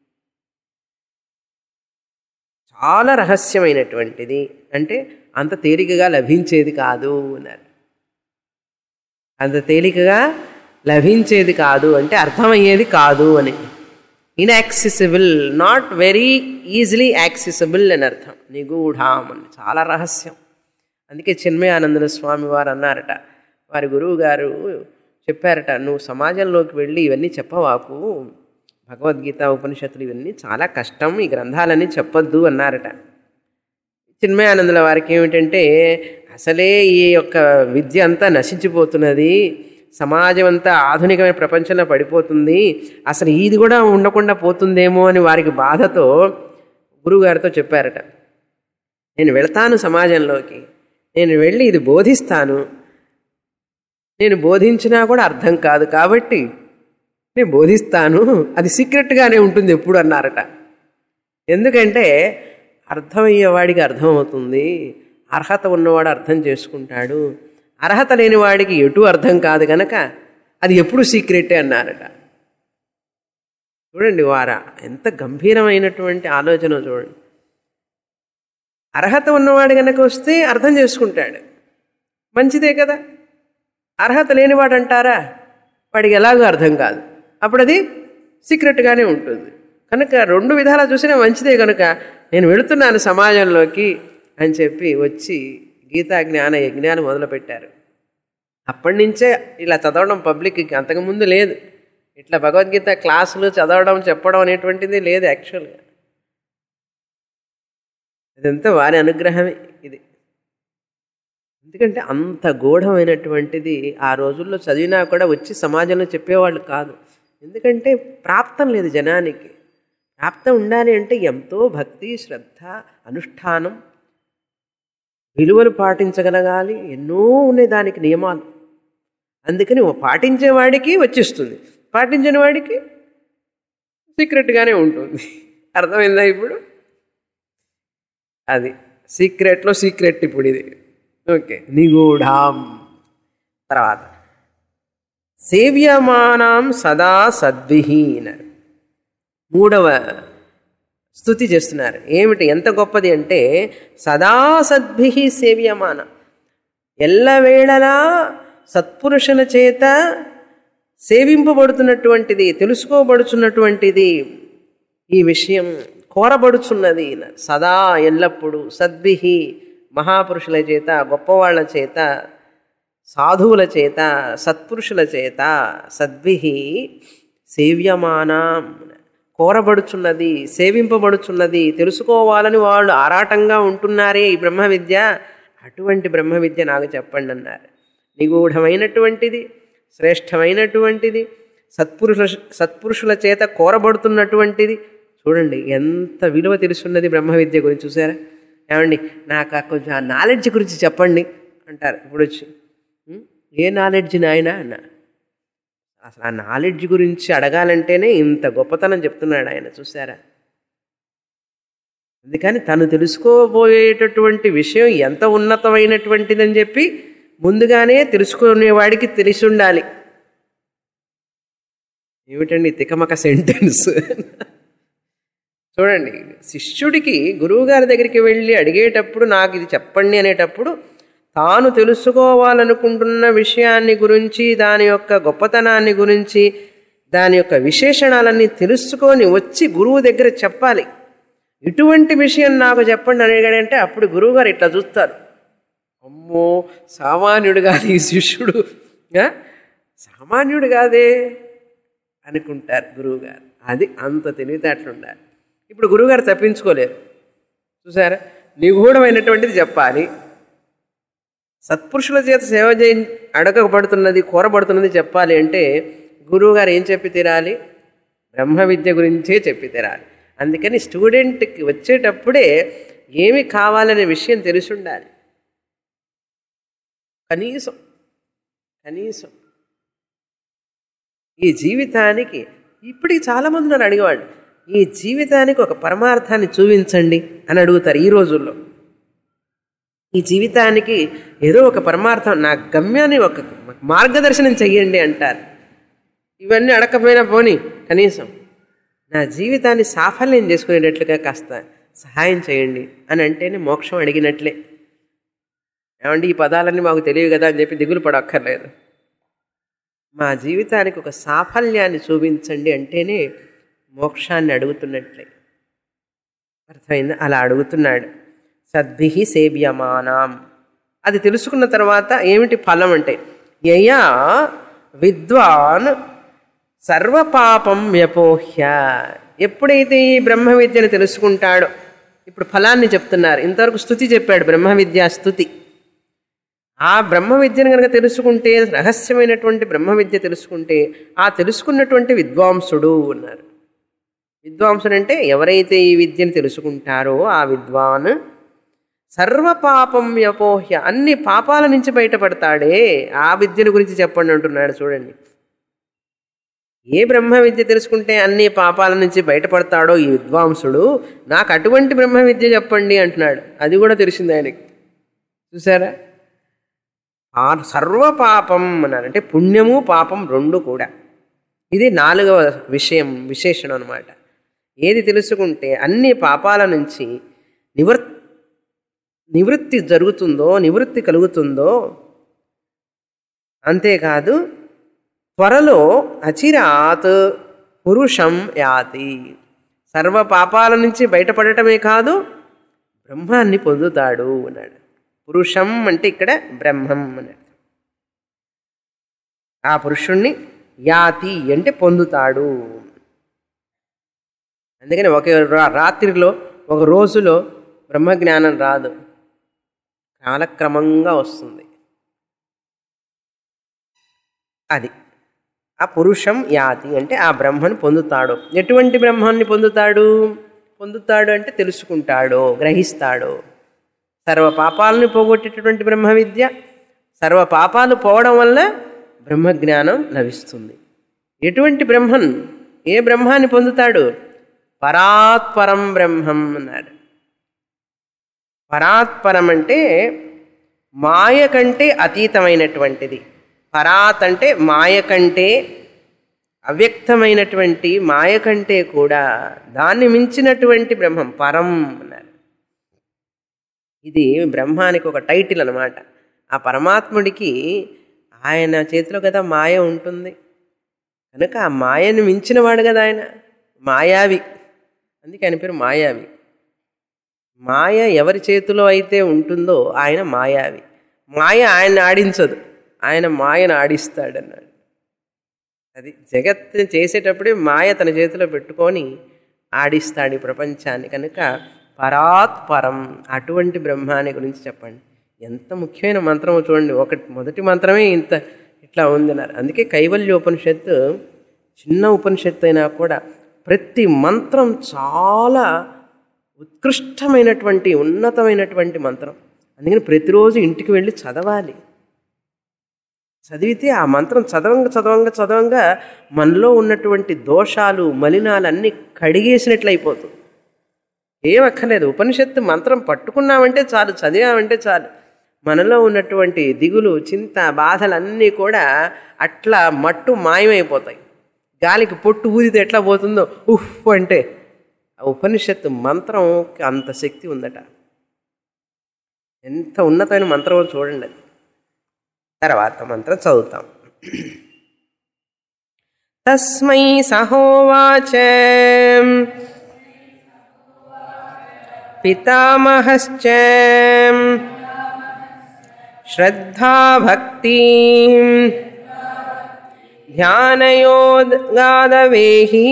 చాలా రహస్యమైనటువంటిది అంటే అంత తేలికగా లభించేది కాదు అన్నారు అంత తేలికగా లభించేది కాదు అంటే అర్థమయ్యేది కాదు అని inaccessible not very easily accessible అని అర్థం నిగూఢాం అని చాలా రహస్యం అందుకే చిన్మయానందన స్వామి వారు అన్నారట వారి గురువు గారు చెప్పారట నువ్వు సమాజంలోకి వెళ్ళి ఇవన్నీ చెప్పవాకు భగవద్గీత ఉపనిషత్తులు ఇవన్నీ చాలా కష్టం ఈ గ్రంథాలన్నీ చెప్పొద్దు అన్నారట చిన్మయానందుల వారికి ఏమిటంటే అసలే ఈ యొక్క విద్య అంతా నశించిపోతున్నది సమాజం అంతా ఆధునికమైన ప్రపంచంలో పడిపోతుంది అసలు ఇది కూడా ఉండకుండా పోతుందేమో అని వారికి బాధతో గురువుగారితో చెప్పారట నేను వెళ్తాను సమాజంలోకి నేను వెళ్ళి ఇది బోధిస్తాను నేను బోధించినా కూడా అర్థం కాదు కాబట్టి నేను బోధిస్తాను అది సీక్రెట్గానే ఉంటుంది ఎప్పుడు అన్నారట ఎందుకంటే అర్థమయ్యేవాడికి అర్థమవుతుంది అర్హత ఉన్నవాడు అర్థం చేసుకుంటాడు అర్హత లేని వాడికి ఎటు అర్థం కాదు గనక అది ఎప్పుడు సీక్రెటే అన్నారట చూడండి వారా ఎంత గంభీరమైనటువంటి ఆలోచన చూడండి అర్హత ఉన్నవాడు కనుక వస్తే అర్థం చేసుకుంటాడు మంచిదే కదా అర్హత లేనివాడు అంటారా వాడికి ఎలాగో అర్థం కాదు అప్పుడు అది సీక్రెట్గానే ఉంటుంది కనుక రెండు విధాలా చూసినా మంచిదే కనుక నేను వెళుతున్నాను సమాజంలోకి అని చెప్పి వచ్చి గీతా జ్ఞాన యజ్ఞాలు మొదలుపెట్టారు అప్పటి నుంచే ఇలా చదవడం పబ్లిక్కి అంతకుముందు లేదు ఇట్లా భగవద్గీత క్లాసులు చదవడం చెప్పడం అనేటువంటిది లేదు యాక్చువల్గా ఇదంతా వారి అనుగ్రహమే ఇది ఎందుకంటే అంత గూఢమైనటువంటిది ఆ రోజుల్లో చదివినా కూడా వచ్చి సమాజంలో చెప్పేవాళ్ళు కాదు ఎందుకంటే ప్రాప్తం లేదు జనానికి ప్రాప్తం ఉండాలి అంటే ఎంతో భక్తి శ్రద్ధ అనుష్ఠానం విలువలు పాటించగలగాలి ఎన్నో ఉన్నాయి దానికి నియమాలు అందుకని ఓ పాటించేవాడికి వచ్చేస్తుంది పాటించని వాడికి సీక్రెట్గానే ఉంటుంది అర్థమైందా ఇప్పుడు అది సీక్రెట్లో సీక్రెట్ ఇప్పుడు ఇది ఓకే నిగూఢాం తర్వాత సేవ్యమానాం సదా సద్విహీనర్ మూడవ స్థుతి చేస్తున్నారు ఏమిటి ఎంత గొప్పది అంటే సదా సద్భి సేవ్యమాన ఎల్లవేళలా సత్పురుషుల చేత సేవింపబడుతున్నటువంటిది తెలుసుకోబడుచున్నటువంటిది ఈ విషయం కోరబడుచున్నది సదా ఎల్లప్పుడూ సద్భి మహాపురుషుల చేత గొప్పవాళ్ల చేత సాధువుల చేత సత్పురుషుల చేత సద్భి సేవ్యమానం కోరబడుచున్నది సేవింపబడుచున్నది తెలుసుకోవాలని వాళ్ళు ఆరాటంగా ఉంటున్నారే ఈ బ్రహ్మ విద్య అటువంటి బ్రహ్మ విద్య నాకు చెప్పండి అన్నారు నిగూఢమైనటువంటిది శ్రేష్టమైనటువంటిది సత్పురుషుల సత్పురుషుల చేత కోరబడుతున్నటువంటిది చూడండి ఎంత విలువ తెలుసున్నది బ్రహ్మ విద్య గురించి చూసారా ఏమండి నాకు ఆ కొంచెం ఆ నాలెడ్జ్ గురించి చెప్పండి అంటారు ఇప్పుడు వచ్చి "ఉం? ఏ నాలెడ్జ్ నాయన అన్న అసలు ఆ నాలెడ్జ్ గురించి అడగాలంటేనే ఇంత గొప్పతనం చెప్తున్నాడు ఆయన చూసారా అందుకని తను తెలుసుకోబోయేటటువంటి విషయం ఎంత ఉన్నతమైనటువంటిదని చెప్పి ముందుగానే తెలుసుకునేవాడికి తెలిసి ఉండాలి ఏమిటండి తికమక సెంటెన్స్ చూడండి శిష్యుడికి గురువుగారి దగ్గరికి వెళ్ళి అడిగేటప్పుడు నాకు ఇది చెప్పండి అనేటప్పుడు తాను తెలుసుకోవాలనుకుంటున్న విషయాన్ని గురించి దాని యొక్క గొప్పతనాన్ని గురించి దాని యొక్క విశేషణాలన్నీ తెలుసుకొని వచ్చి గురువు దగ్గర చెప్పాలి ఇటువంటి విషయం నాకు చెప్పండి అని అడిగాడంటే అప్పుడు గురువుగారు ఇట్లా చూస్తారు అమ్మో సామాన్యుడు కాదు ఈ శిష్యుడు ఆ? సామాన్యుడు కాదే అనుకుంటారు గురువుగారు అది అంత తెలివితేటలు ఉండాలి ఇప్పుడు గురువుగారు తప్పించుకోలేరు చూసారా నిగూఢమైనటువంటిది చెప్పాలి సత్పురుషుల చేత సేవ చేయి అడగబడుతున్నది కోరబడుతున్నది చెప్పాలి అంటే గురువుగారు ఏం చెప్పి తీరాలి బ్రహ్మ విద్య గురించే చెప్పి తీరాలి అందుకని స్టూడెంట్కి వచ్చేటప్పుడే ఏమి కావాలనే విషయం తెలిసి ఉండాలి కనీసం కనీసం ఈ జీవితానికి ఇప్పటికి చాలామంది నన్ను అడిగేవాడు ఈ జీవితానికి ఒక పరమార్థాన్ని చూపించండి అని అడుగుతారు ఈ రోజుల్లో ఈ జీవితానికి ఏదో ఒక పరమార్థం నా గమ్యాన్ని ఒక మార్గదర్శనం చెయ్యండి అంటారు ఇవన్నీ అడగకపోయినా పోని కనీసం నా జీవితాన్ని సాఫల్యం చేసుకునేటట్లుగా కాస్త సహాయం చేయండి అని అంటేనే మోక్షం అడిగినట్లే ఏమండి ఈ పదాలన్నీ మాకు తెలియదు కదా అని చెప్పి దిగులు పడక్కర్లేదు మా జీవితానికి ఒక సాఫల్యాన్ని చూపించండి అంటేనే మోక్షాన్ని అడుగుతున్నట్లే అర్థమైందా అలా అడుగుతున్నాడు సద్భి సేవ్యమానాం అది తెలుసుకున్న తర్వాత ఏమిటి ఫలం అంటే యయా విద్వాన్ సర్వపాపం వ్యపోహ్య ఎప్పుడైతే ఈ బ్రహ్మ విద్యను తెలుసుకుంటాడో ఇప్పుడు ఫలాన్ని చెప్తున్నారు ఇంతవరకు స్థుతి చెప్పాడు బ్రహ్మ విద్యా స్థుతి ఆ బ్రహ్మ విద్యను కనుక తెలుసుకుంటే రహస్యమైనటువంటి బ్రహ్మ విద్య తెలుసుకుంటే ఆ తెలుసుకున్నటువంటి విద్వాంసుడు అన్నారు విద్వాంసుడు అంటే ఎవరైతే ఈ విద్యను తెలుసుకుంటారో ఆ విద్వాన్ సర్వపాపం వ్యపోహ్య అన్ని పాపాల నుంచి బయటపడతాడే ఆ విద్యను గురించి చెప్పండి అంటున్నాడు చూడండి ఏ బ్రహ్మ విద్య తెలుసుకుంటే అన్ని పాపాల నుంచి బయటపడతాడో ఈ విద్వాంసుడు నాకు అటువంటి బ్రహ్మ విద్య చెప్పండి అంటున్నాడు అది కూడా తెలిసింది ఆయనకి చూసారా ఆ సర్వ పాపం అన్నారు అంటే పుణ్యము పాపం రెండు కూడా ఇది నాలుగవ విషయం విశేషణం అనమాట ఏది తెలుసుకుంటే అన్ని పాపాల నుంచి నివర్ నివృత్తి జరుగుతుందో నివృత్తి కలుగుతుందో అంతేకాదు త్వరలో అచిరాత్ పురుషం యాతి సర్వ పాపాల నుంచి బయటపడటమే కాదు బ్రహ్మాన్ని పొందుతాడు అన్నాడు పురుషం అంటే ఇక్కడ బ్రహ్మం అన్నాడు ఆ పురుషుణ్ణి యాతి అంటే పొందుతాడు అందుకని ఒక రా- రాత్రిలో ఒక రోజులో బ్రహ్మజ్ఞానం రాదు కాలక్రమంగా వస్తుంది అది ఆ పురుషం యాతి అంటే ఆ బ్రహ్మను పొందుతాడు ఎటువంటి బ్రహ్మాన్ని పొందుతాడు పొందుతాడు అంటే తెలుసుకుంటాడు గ్రహిస్తాడు సర్వ పాపాలను పోగొట్టేటటువంటి బ్రహ్మ విద్య సర్వ పాపాలు పోవడం వల్ల బ్రహ్మజ్ఞానం లభిస్తుంది ఎటువంటి బ్రహ్మన్ ఏ బ్రహ్మాన్ని పొందుతాడు పరాత్పరం బ్రహ్మం అన్నాడు పరాత్పరం అంటే మాయ కంటే అతీతమైనటువంటిది పరాత్ అంటే మాయ కంటే అవ్యక్తమైనటువంటి మాయ కంటే కూడా దాన్ని మించినటువంటి బ్రహ్మం పరం అన్నారు ఇది బ్రహ్మానికి ఒక టైటిల్ అనమాట ఆ పరమాత్ముడికి ఆయన చేతిలో కదా మాయ ఉంటుంది కనుక ఆ మాయను మించినవాడు కదా ఆయన మాయావి అందుకే ఆయన పేరు మాయావి మాయ ఎవరి చేతిలో అయితే ఉంటుందో ఆయన మాయావి మాయ ఆయన ఆడించదు ఆయన మాయను ఆడిస్తాడన్నాడు అది జగత్తుని చేసేటప్పుడే మాయ తన చేతిలో పెట్టుకొని ఆడిస్తాడు ఈ ప్రపంచాన్ని కనుక పరాత్ పరం అటువంటి బ్రహ్మాన్ని గురించి చెప్పండి ఎంత ముఖ్యమైన మంత్రమో చూడండి ఒకటి మొదటి మంత్రమే ఇంత ఇట్లా ఉందన్నారు అందుకే కైవల్యోపనిషత్తు చిన్న ఉపనిషత్తు అయినా కూడా ప్రతి మంత్రం చాలా ఉత్కృష్టమైనటువంటి ఉన్నతమైనటువంటి మంత్రం అందుకని ప్రతిరోజు ఇంటికి వెళ్ళి చదవాలి చదివితే ఆ మంత్రం చదవంగా చదవంగా చదవంగా మనలో ఉన్నటువంటి దోషాలు మలినాలు అన్నీ కడిగేసినట్లు అయిపోతుంది ఏం అక్కర్లేదు ఉపనిషత్తు మంత్రం పట్టుకున్నామంటే చాలు చదివామంటే చాలు మనలో ఉన్నటువంటి దిగులు చింత బాధలన్నీ కూడా అట్లా మట్టు మాయమైపోతాయి గాలికి పొట్టు ఊదితే ఎట్లా పోతుందో ఉఫ్ అంటే ఆ ఉపనిషత్తు మంత్రం అంత శక్తి ఉందట ఎంత ఉన్నతమైన మంత్రమో చూడండి అది తర్వాత మంత్రం చదువుతాం తస్మై సహోవాచ పితామహశ్చ శ్రద్ధాభక్తి ధ్యానయోగాదవేహి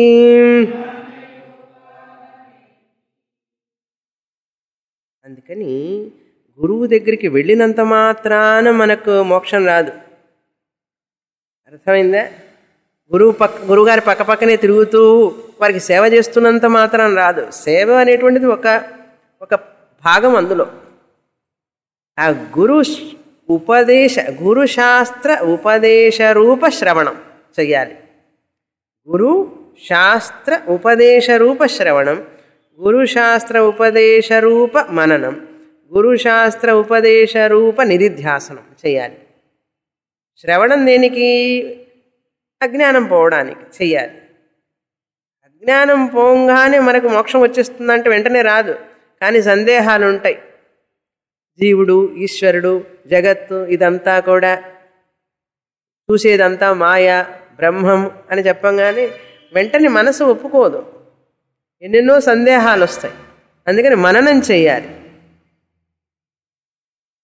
అందుకని గురువు దగ్గరికి వెళ్ళినంత మాత్రాన మనకు మోక్షం రాదు అర్థమైందా గురువు పక్క గురువుగారి పక్క పక్కనే తిరుగుతూ వారికి సేవ చేస్తున్నంత మాత్రం రాదు సేవ అనేటువంటిది ఒక ఒక భాగం అందులో ఆ గురు శ్- ఉపదేశ గురుశాస్త్ర ఉపదేశ రూప శ్రవణం చెయ్యాలి గురు శాస్త్ర ఉపదేశ రూప శ్రవణం గురుశాస్త్ర ఉపదేశ రూప మననం గురుశాస్త్ర ఉపదేశ రూప నిధిధ్యాసనం చేయాలి శ్రవణం దేనికి అజ్ఞానం పోవడానికి చెయ్యాలి అజ్ఞానం పోగానే మనకు మోక్షం వచ్చేస్తుందంటే వెంటనే రాదు కానీ సందేహాలు ఉంటాయి జీవుడు ఈశ్వరుడు జగత్తు ఇదంతా కూడా చూసేదంతా మాయ బ్రహ్మం అని చెప్పంగానే వెంటనే మనసు ఒప్పుకోదు ఎన్నెన్నో సందేహాలు వస్తాయి అందుకని మననం చేయాలి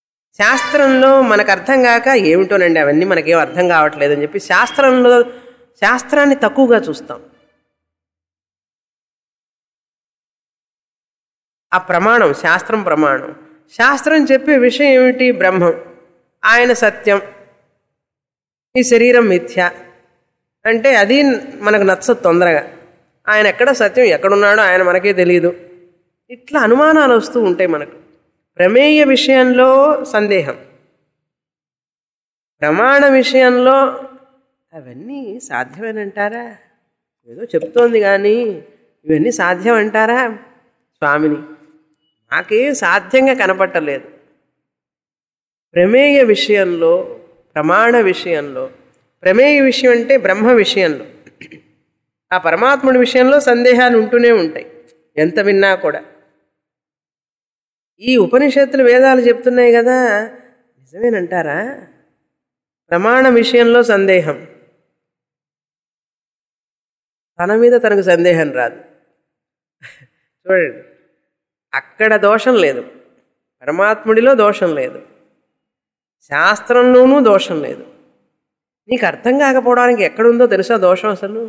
శాస్త్రంలో మనకు అర్థం కాక ఏమిటోనండి అవన్నీ మనకేం అర్థం కావట్లేదు అని చెప్పి శాస్త్రంలో శాస్త్రాన్ని తక్కువగా చూస్తాం ఆ ప్రమాణం శాస్త్రం ప్రమాణం శాస్త్రం చెప్పే విషయం ఏమిటి బ్రహ్మం ఆయన సత్యం ఈ శరీరం మిథ్య అంటే అది మనకు నచ్చదు తొందరగా ఆయన ఎక్కడ సత్యం ఎక్కడున్నాడో ఆయన మనకే తెలియదు ఇట్లా అనుమానాలు వస్తూ ఉంటాయి మనకు ప్రమేయ విషయంలో సందేహం ప్రమాణ విషయంలో అవన్నీ సాధ్యమేనంటారా ఏదో చెప్తోంది కానీ ఇవన్నీ సాధ్యం అంటారా స్వామిని నాకేం సాధ్యంగా కనపట్టలేదు ప్రమేయ విషయంలో ప్రమాణ విషయంలో ప్రమేయ విషయం అంటే బ్రహ్మ విషయంలో ఆ పరమాత్ముడి విషయంలో సందేహాలు ఉంటూనే ఉంటాయి ఎంత విన్నా కూడా ఈ ఉపనిషత్తులు వేదాలు చెప్తున్నాయి కదా నిజమేనంటారా ప్రమాణ విషయంలో సందేహం తన మీద తనకు సందేహం రాదు చూడండి అక్కడ దోషం లేదు పరమాత్ముడిలో దోషం లేదు శాస్త్రంలోనూ దోషం లేదు నీకు అర్థం కాకపోవడానికి ఎక్కడుందో తెలుసా దోషం అసలు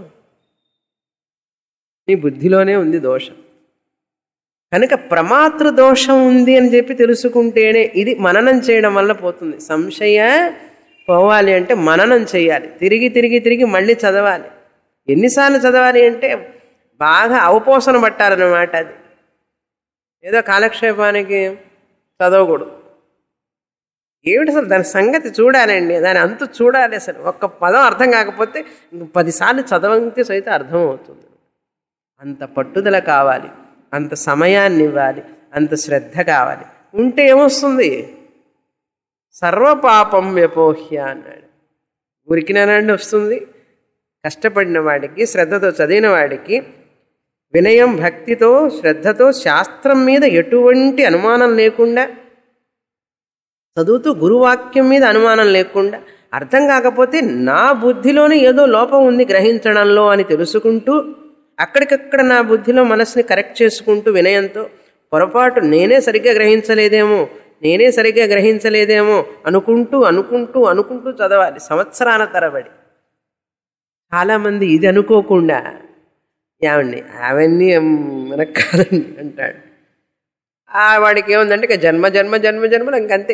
నీ బుద్ధిలోనే ఉంది దోషం కనుక ప్రమాతృ దోషం ఉంది అని చెప్పి తెలుసుకుంటేనే ఇది మననం చేయడం వల్ల పోతుంది సంశయ పోవాలి అంటే మననం చేయాలి తిరిగి తిరిగి తిరిగి మళ్ళీ చదవాలి ఎన్నిసార్లు చదవాలి అంటే బాగా అవపోసన పట్టాలన్నమాట అది ఏదో కాలక్షేపానికి చదవకూడదు ఏమిటి అసలు దాని సంగతి చూడాలండి దాని అంతు చూడాలి అసలు ఒక్క పదం అర్థం కాకపోతే ఇంక పదిసార్లు చదవంతే సైతం అర్థమవుతుంది అంత పట్టుదల కావాలి అంత సమయాన్ని ఇవ్వాలి అంత శ్రద్ధ కావాలి ఉంటే ఏమొస్తుంది సర్వపాపం వ్యపోహ్య అన్నాడు ఉరికినానండి వస్తుంది కష్టపడిన వాడికి శ్రద్ధతో చదివిన వాడికి వినయం భక్తితో శ్రద్ధతో శాస్త్రం మీద ఎటువంటి అనుమానం లేకుండా చదువుతూ గురువాక్యం మీద అనుమానం లేకుండా అర్థం కాకపోతే నా బుద్ధిలోనే ఏదో లోపం ఉంది గ్రహించడంలో అని తెలుసుకుంటూ అక్కడికక్కడ నా బుద్ధిలో మనసుని కరెక్ట్ చేసుకుంటూ వినయంతో పొరపాటు నేనే సరిగ్గా గ్రహించలేదేమో నేనే సరిగ్గా గ్రహించలేదేమో అనుకుంటూ అనుకుంటూ అనుకుంటూ చదవాలి సంవత్సరాల తరబడి చాలామంది ఇది అనుకోకుండా ఏమండి అవన్నీ మనకు కాదండి అంటాడు ఆ వాడికి ఏముందంటే ఇక జన్మ జన్మ జన్మ జన్మలు ఇంకంతే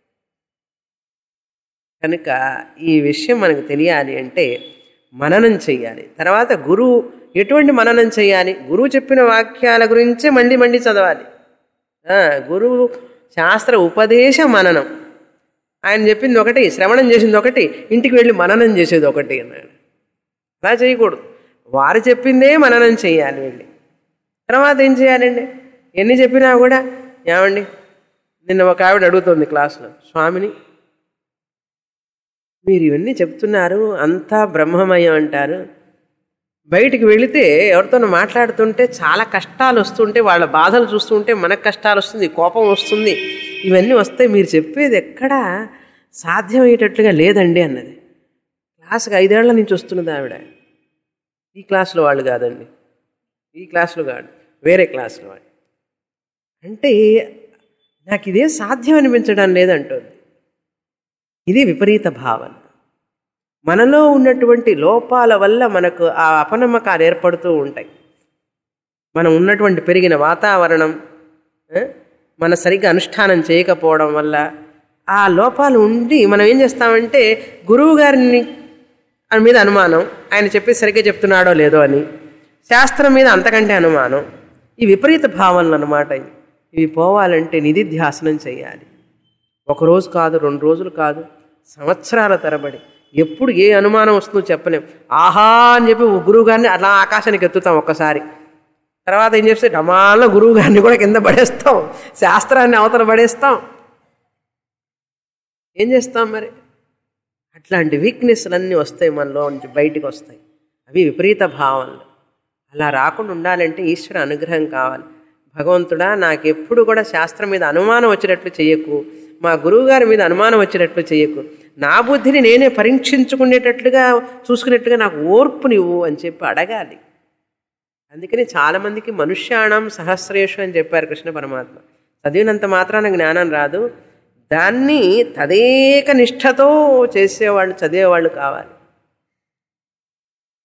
కనుక ఈ విషయం మనకు తెలియాలి అంటే మననం చెయ్యాలి తర్వాత గురువు ఎటువంటి మననం చేయాలి గురువు చెప్పిన వాక్యాల గురించే మళ్ళీ మళ్ళీ చదవాలి ఆ, గురువు శాస్త్ర ఉపదేశ మననం ఆయన చెప్పింది ఒకటి శ్రవణం చేసింది ఒకటి ఇంటికి వెళ్ళి మననం చేసేది ఒకటి అన్నాడు అలా చేయకూడదు వారు చెప్పిందే మననం చేయాలి వెళ్ళి తర్వాత ఏం చేయాలండి ఎన్ని చెప్పినా కూడా ఏమండి నిన్న ఒక ఆవిడ అడుగుతుంది క్లాస్లో స్వామిని మీరు ఇవన్నీ చెప్తున్నారు అంతా బ్రహ్మమయం అంటారు బయటికి వెళితే ఎవరితో మాట్లాడుతుంటే చాలా కష్టాలు వస్తుంటే వాళ్ళ బాధలు చూస్తుంటే మనకు కష్టాలు వస్తుంది కోపం వస్తుంది ఇవన్నీ వస్తాయి మీరు చెప్పేది ఎక్కడా సాధ్యమయ్యేటట్లుగా లేదండి అన్నది క్లాస్కి ఐదేళ్ల నుంచి వస్తున్నది ఆవిడ ఈ క్లాసులో వాళ్ళు కాదండి ఈ క్లాసులో కాదు వేరే క్లాసులో వాళ్ళు అంటే నాకు ఇదే సాధ్యం అనిపించడం లేదంటుంది ఇది విపరీత భావన మనలో ఉన్నటువంటి లోపాల వల్ల మనకు ఆ అపనమ్మకాలు ఏర్పడుతూ ఉంటాయి మనం ఉన్నటువంటి పెరిగిన వాతావరణం ఆ, మన సరిగ్గా అనుష్ఠానం చేయకపోవడం వల్ల ఆ లోపాలు ఉండి మనం ఏం చేస్తామంటే గురువు గారిని ఆయన మీద అనుమానం ఆయన చెప్పి సరిగ్గా చెప్తున్నాడో లేదో అని శాస్త్రం మీద అంతకంటే అనుమానం ఈ విపరీత భావనలు అనమాట ఇవి ఇవి పోవాలంటే నిధిధ్యాసనం చేయాలి ఒక రోజు కాదు రెండు రోజులు కాదు సంవత్సరాల తరబడి ఎప్పుడు ఏ అనుమానం వస్తుందో చెప్పలేం ఆహా అని చెప్పి ఓ గురువు గారిని అలా ఆకాశానికి ఎత్తుతాం ఒక్కసారి తర్వాత ఏం చేస్తే డమాల గురువు గారిని కూడా కింద పడేస్తాం శాస్త్రాన్ని అవతల పడేస్తాం ఏం చేస్తాం మరి అట్లాంటి వీక్నెస్లన్నీ వస్తాయి మనలో నుంచి బయటికి వస్తాయి అవి విపరీత భావనలు అలా రాకుండా ఉండాలంటే ఈశ్వర అనుగ్రహం కావాలి భగవంతుడా నాకెప్పుడు కూడా శాస్త్రం మీద అనుమానం వచ్చేటట్లు చేయకు మా గురువుగారి మీద అనుమానం వచ్చేటట్లు చేయకు నా బుద్ధిని నేనే పరీక్షించుకునేటట్లుగా చూసుకునేట్టుగా నాకు ఓర్పు నువ్వు అని చెప్పి అడగాలి అందుకని చాలామందికి మనుష్యాణం సహస్రేషు అని చెప్పారు కృష్ణ పరమాత్మ చదివినంత మాత్రాన జ్ఞానం రాదు దాన్ని తదేక నిష్ఠతో చేసేవాళ్ళు చదివేవాళ్ళు కావాలి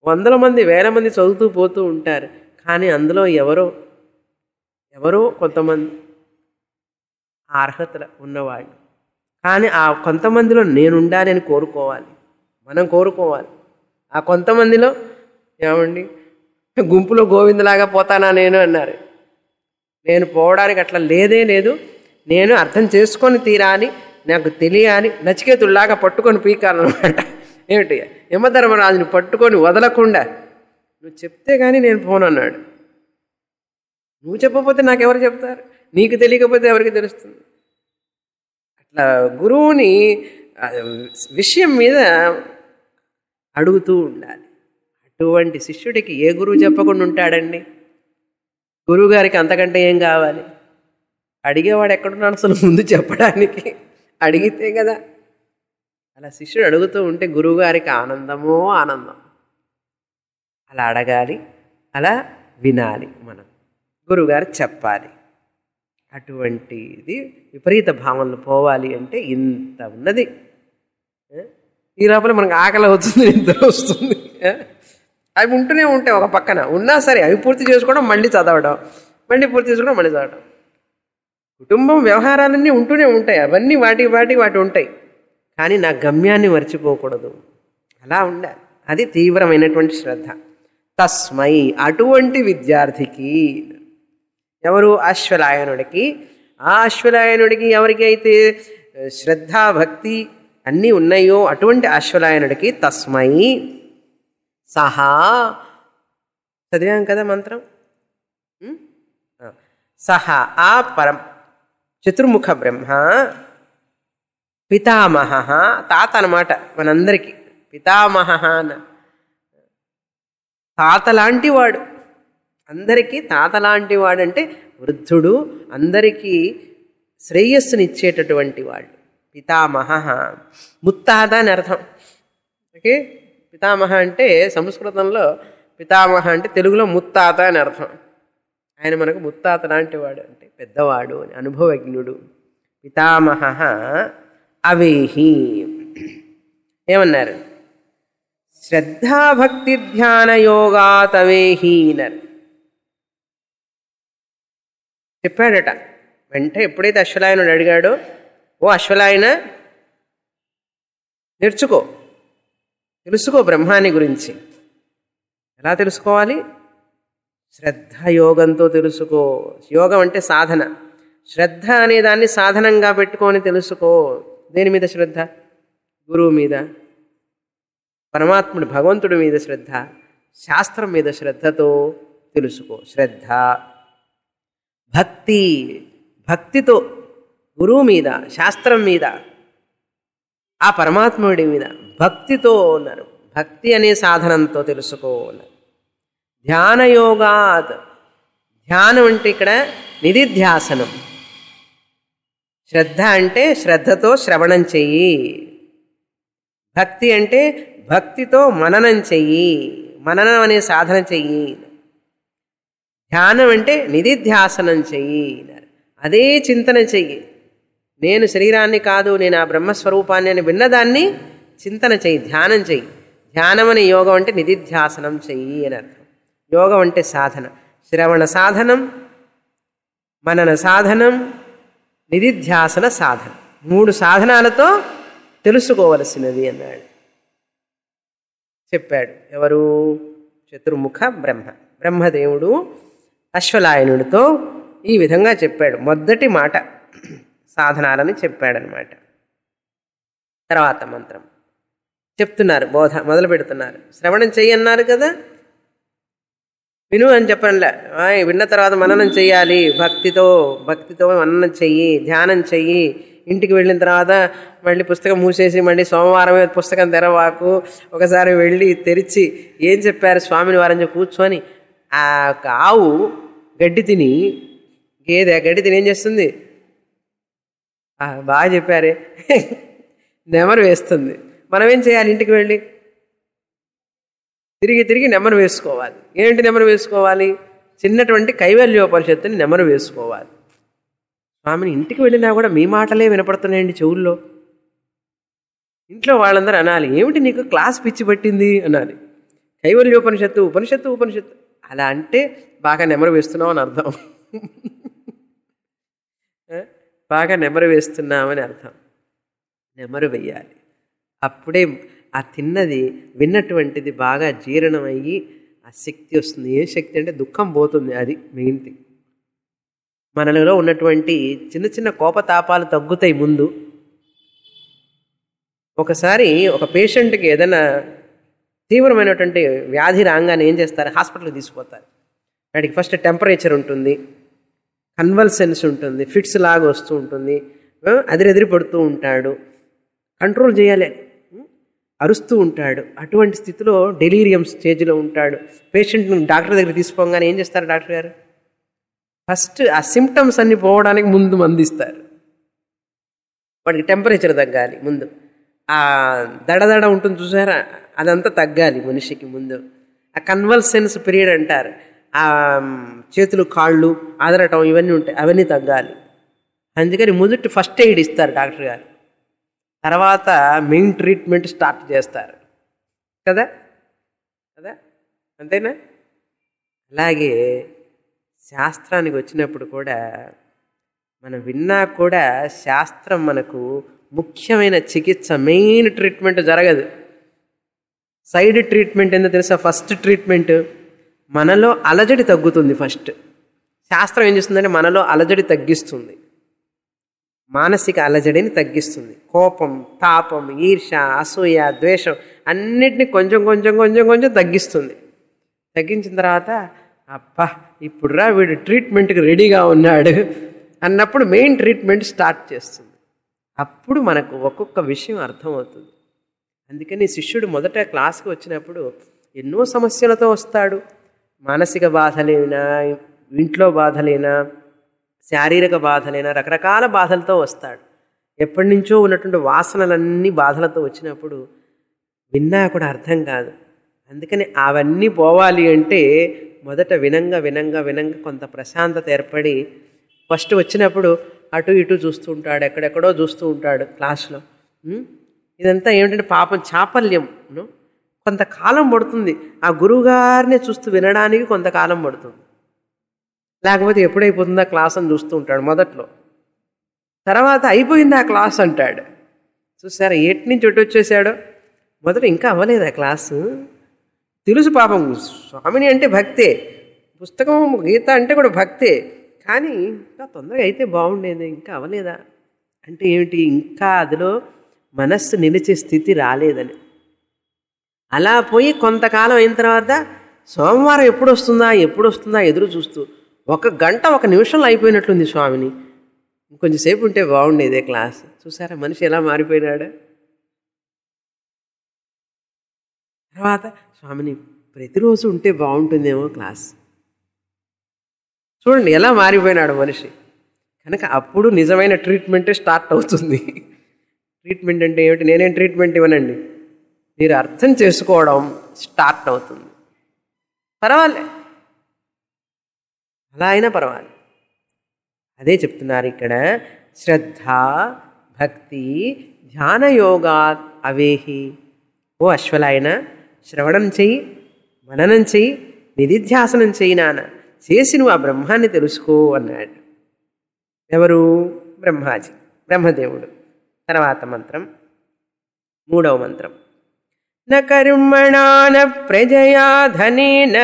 వందల మంది వేల మంది చదువుతూ పోతూ ఉంటారు కానీ అందులో ఎవరో ఎవరో కొంతమంది ఆ అర్హతల ఉన్నవాళ్ళు కానీ ఆ కొంతమందిలో నేను ఉండాలి అని కోరుకోవాలి మనం కోరుకోవాలి ఆ కొంతమందిలో ఏమండి గుంపులో గోవిందలాగా పోతానా నేను అన్నారు నేను పోవడానికి అట్లా లేదే లేదు నేను అర్థం చేసుకొని తీరాలి నాకు తెలియాలి నచికేతుల్లాగా పట్టుకొని పీకాలన్నమాట ఏమిటి యమధర్మరాజుని పట్టుకొని వదలకుండా నువ్వు చెప్తే కానీ నేను పోను అన్నాడు నువ్వు చెప్పకపోతే నాకెవరు చెప్తారు నీకు తెలియకపోతే ఎవరికి తెలుస్తుంది అట్లా గురువుని ఆ, విషయం మీద అడుగుతూ ఉండాలి అటువంటి శిష్యుడికి ఏ గురువు చెప్పకుండా ఉంటాడండి గురువుగారికి అంతకంటే ఏం కావాలి అడిగేవాడు ఎక్కడున్నాడు అసలు ముందు చెప్పడానికి అడిగితే కదా అలా శిష్యుడు అడుగుతూ ఉంటే గురువుగారికి ఆనందమో ఆనందం అలా అడగాలి అలా వినాలి మనం గురువుగారు చెప్పాలి అటువంటిది విపరీత భావనలు పోవాలి అంటే ఇంత ఉన్నది ఏ? ఈ లోపల మనకు ఆకలి అవుతుంది నిద్ర వస్తుంది ఏ? అవి ఉంటూనే ఉంటాయి ఒక పక్కన ఉన్నా సరే అవి పూర్తి చేసుకోవడం మళ్ళీ చదవడం మళ్ళీ పూర్తి చేసుకోవడం మళ్ళీ చదవడం కుటుంబం వ్యవహారాలన్నీ ఉంటూనే ఉంటాయి అవన్నీ వాటి వాటి వాటి ఉంటాయి కానీ నా గమ్యాన్ని మర్చిపోకూడదు అలా ఉండాలి అది తీవ్రమైనటువంటి శ్రద్ధ తస్మై అటువంటి విద్యార్థికి ఎవరు అశ్వలాయనుడికి ఆ అశ్వలాయనుడికి ఎవరికి అయితే శ్రద్ధ భక్తి అన్నీ ఉన్నాయో అటువంటి అశ్వలాయనుడికి తస్మై సహా చదివాం కదా మంత్రం ఉం? ఆ. సహా ఆ పరం చతుర్ముఖ బ్రహ్మ పితామహ తాత అనమాట మనందరికీ పితామహ అన్న తాత లాంటి వాడు అందరికీ తాత లాంటి వాడు అంటే వృద్ధుడు అందరికీ శ్రేయస్సునిచ్చేటటువంటి వాడు పితామహ ముత్తాత అని అర్థం ఓకే పితామహ అంటే సంస్కృతంలో పితామహ అంటే తెలుగులో ముత్తాత అని అర్థం ఆయన మనకు ముత్తాత లాంటి వాడు అంటే పెద్దవాడు అని అనుభవజ్ఞుడు పితామహ అవేహి ఏమన్నారు శ్రద్ధాభక్తి ధ్యాన యోగాతవేహీనర్ చెప్పాడట వెంట ఎప్పుడైతే అశ్వలాయనుడు అడిగాడో ఓ అశ్వలాయన నేర్చుకో తెలుసుకో బ్రహ్మాన్ని గురించి ఎలా తెలుసుకోవాలి శ్రద్ధ యోగంతో తెలుసుకో యోగం అంటే సాధన శ్రద్ధ అనే దాన్ని సాధనంగా పెట్టుకొని తెలుసుకో దేని మీద శ్రద్ధ గురువు మీద పరమాత్ముడు భగవంతుడి మీద శ్రద్ధ శాస్త్రం మీద శ్రద్ధతో తెలుసుకో శ్రద్ధ భక్తి భక్తితో గురువు మీద శాస్త్రం మీద ఆ పరమాత్ముడి మీద భక్తితో ఉన్నారు భక్తి అనే సాధనంతో తెలుసుకో ఉన్నారు ధ్యానయోగాత్ ధ్యానం అంటే ఇక్కడ నిధిధ్యాసనం శ్రద్ధ అంటే శ్రద్ధతో శ్రవణం చెయ్యి భక్తి అంటే భక్తితో మననం చెయ్యి మననం అనే సాధన చెయ్యి ధ్యానం అంటే నిధిధ్యాసనం చెయ్యి అన్నారు. అదే చింతన చెయ్యి నేను శరీరాన్ని కాదు నేను ఆ బ్రహ్మస్వరూపాన్ని అని విన్నదాన్ని చింతన చెయ్యి ధ్యానం చెయ్యి ధ్యానం అనే యోగం అంటే నిధిధ్యాసనం చెయ్యి అని అర్థం యోగం అంటే సాధన శ్రవణ సాధనం మనన సాధనం నిధిధ్యాసన సాధన మూడు సాధనాలతో తెలుసుకోవలసినది అన్నాడు చెప్పాడు ఎవరు చతుర్ముఖ బ్రహ్మ బ్రహ్మదేవుడు అశ్వలాయనుడితో ఈ విధంగా చెప్పాడు మొదటి మాట సాధనాలని చెప్పాడనమాట తర్వాత మంత్రం చెప్తున్నారు బోధ మొదలు పెడుతున్నారు శ్రవణం చెయ్యన్నారు కదా విను అని చెప్పండిలే ఆయ్ విన్న తర్వాత మననం చెయ్యాలి భక్తితో భక్తితో మననం చెయ్యి ధ్యానం చెయ్యి ఇంటికి వెళ్ళిన తర్వాత మళ్ళీ పుస్తకం మూసేసి మళ్ళీ సోమవారమే పుస్తకం తెరవాకు ఒకసారి వెళ్ళి తెరిచి ఏం చెప్పారు స్వామిని వారని చెప్పి కూర్చొని ఆ యొక్క ఆవు గడ్డి తిని గేదె ఆ గడ్డి తిని ఏం చేస్తుంది ఆ, బాగా చెప్పారే నెమరు వేస్తుంది మనం ఏం చేయాలి ఇంటికి వెళ్ళి తిరిగి తిరిగి నెమరు వేసుకోవాలి ఏంటి నెమరు వేసుకోవాలి చిన్నటువంటి కైవల్యోపనిషత్తుని నెమరు వేసుకోవాలి స్వామిని ఇంటికి వెళ్ళినా కూడా మీ మాటలే వినపడుతున్నాయండి చెవుల్లో ఇంట్లో వాళ్ళందరూ అనాలి ఏమిటి నీకు క్లాస్ పిచ్చి పట్టింది అనాలి కైవల్యోపనిషత్తు ఉపనిషత్తు ఉపనిషత్తు అలా అంటే బాగా నెమరు వేస్తున్నావు అని అర్థం ఆ? బాగా నెమరు వేస్తున్నామని అర్థం నెమరు వెయ్యాలి అప్పుడే ఆ తిన్నది విన్నటువంటిది బాగా జీర్ణమయ్యి ఆ శక్తి వస్తుంది ఏ శక్తి అంటే దుఃఖం పోతుంది అది మెయిన్ థింగ్ మనలో ఉన్నటువంటి చిన్న చిన్న కోపతాపాలు తగ్గుతాయి ముందు ఒకసారి ఒక పేషెంట్కి ఏదైనా తీవ్రమైనటువంటి వ్యాధి రాగానే ఏం చేస్తారు హాస్పిటల్కి తీసుకుపోతారు వాడికి ఫస్ట్ టెంపరేచర్ ఉంటుంది కన్వల్సెన్స్ ఉంటుంది ఫిట్స్ లాగా వస్తూ ఉంటుంది ఆ, అదిరెదిరి పడుతూ ఉంటాడు కంట్రోల్ చేయాలి ఉం? అరుస్తూ ఉంటాడు అటువంటి స్థితిలో డెలీరియం స్టేజ్లో ఉంటాడు పేషెంట్ని డాక్టర్ దగ్గర తీసుకోగానే ఏం చేస్తారు డాక్టర్ గారు ఫస్ట్ ఆ సిమ్టమ్స్ అన్ని పోవడానికి ముందు మందిస్తారు వాడికి టెంపరేచర్ తగ్గాలి ముందు ఆ దడదడ ఉంటుంది చూసారా అదంతా తగ్గాలి మనిషికి ముందు ఆ కన్వల్సెన్స్ పీరియడ్ అంటారు ఆ చేతులు కాళ్ళు ఆదరటం ఇవన్నీ ఉంటాయి అవన్నీ తగ్గాలి అందుకని మొదటి ఫస్ట్ ఎయిడ్ ఇస్తారు డాక్టర్ గారు తర్వాత మెయిన్ ట్రీట్మెంట్ స్టార్ట్ చేస్తారు కదా కదా అంతేనా అలాగే శాస్త్రానికి వచ్చినప్పుడు కూడా మనం విన్నా కూడా శాస్త్రం మనకు ముఖ్యమైన చికిత్స మెయిన్ ట్రీట్మెంట్ జరగదు సైడ్ ట్రీట్మెంట్ ఏందో తెలుసా ఫస్ట్ ట్రీట్మెంట్ మనలో అలజడి తగ్గుతుంది ఫస్ట్ శాస్త్రం ఏం చేస్తుందంటే మనలో అలజడి తగ్గిస్తుంది మానసిక అలజడిని తగ్గిస్తుంది కోపం తాపం ఈర్ష అసూయ ద్వేషం అన్నిటిని కొంచెం కొంచెం కొంచెం కొంచెం తగ్గిస్తుంది తగ్గించిన తర్వాత అబ్బా ఇప్పుడురా వీడు ట్రీట్మెంట్కి రెడీగా ఉన్నాడు అన్నప్పుడు మెయిన్ ట్రీట్మెంట్ స్టార్ట్ చేస్తుంది అప్పుడు మనకు ఒక్కొక్క విషయం అర్థమవుతుంది అందుకని శిష్యుడు మొదట క్లాస్కి వచ్చినప్పుడు ఎన్నో సమస్యలతో వస్తాడు మానసిక బాధలైనా ఇంట్లో బాధలైనా శారీరక బాధలైనా రకరకాల బాధలతో వస్తాడు ఎప్పటి నుంచో ఉన్నటువంటి వాసనలన్నీ బాధలతో వచ్చినప్పుడు విన్నా కూడా అర్థం కాదు అందుకని అవన్నీ పోవాలి అంటే మొదట వినంగా వినంగా వినంగా కొంత ప్రశాంతత ఏర్పడి ఫస్ట్ వచ్చినప్పుడు అటు ఇటు చూస్తూ ఉంటాడు ఎక్కడెక్కడో చూస్తూ ఉంటాడు క్లాస్లో ఉం? ఇదంతా ఏమిటంటే పాపం చాపల్యం ను? కొంతకాలం పడుతుంది ఆ గురువుగారిని చూస్తూ వినడానికి కొంతకాలం పడుతుంది లేకపోతే ఎప్పుడైపోతుందా క్లాస్ అని చూస్తూ ఉంటాడు మొదట్లో తర్వాత అయిపోయింది ఆ క్లాస్ అంటాడు చూసారా ఎటు నుంచి ఎటు వచ్చేసాడో మొదట ఇంకా అవ్వలేదు ఆ క్లాసు తెలుసు పాపం స్వామిని అంటే భక్తే పుస్తకం గీత అంటే కూడా భక్తే కానీ ఇంకా తొందరగా అయితే బాగుండేది ఇంకా అవ్వలేదా అంటే ఏమిటి ఇంకా అందులో మనస్సు నిలిచే స్థితి రాలేదని అలా పోయి కొంతకాలం అయిన తర్వాత సోమవారం ఎప్పుడు వస్తుందా ఎప్పుడు వస్తుందా ఎదురు చూస్తూ ఒక గంట ఒక నిమిషంలో అయిపోయినట్లుంది స్వామిని ఇంకొంచెంసేపు ఉంటే బాగుండేదే క్లాస్ చూసారా మనిషి ఎలా మారిపోయినాడు తర్వాత స్వామిని ప్రతిరోజు ఉంటే బాగుంటుందేమో క్లాస్ చూడండి ఎలా మారిపోయినాడు మనిషి కనుక అప్పుడు నిజమైన ట్రీట్మెంటే స్టార్ట్ అవుతుంది ట్రీట్మెంట్ అంటే ఏమిటి నేనేం ట్రీట్మెంట్ ఇవ్వనండి మీరు అర్థం చేసుకోవడం స్టార్ట్ అవుతుంది పర్వాలే అలా అయినా పర్వాలేదు అదే చెప్తున్నారు ఇక్కడ శ్రద్ధ భక్తి ధ్యానయోగా అవేహి ఓ అశ్వలాయన శ్రవణం చెయ్యి మననం చెయ్యి నిధిధ్యాసనం చెయ్యి నాన్న చేసి నువ్వు ఆ బ్రహ్మాన్ని తెలుసుకో అన్నాడు ఎవరు బ్రహ్మాజీ బ్రహ్మదేవుడు తర్వాత మంత్రం మూడవ మంత్రం న కర్మణా న ప్రజయా ధనేన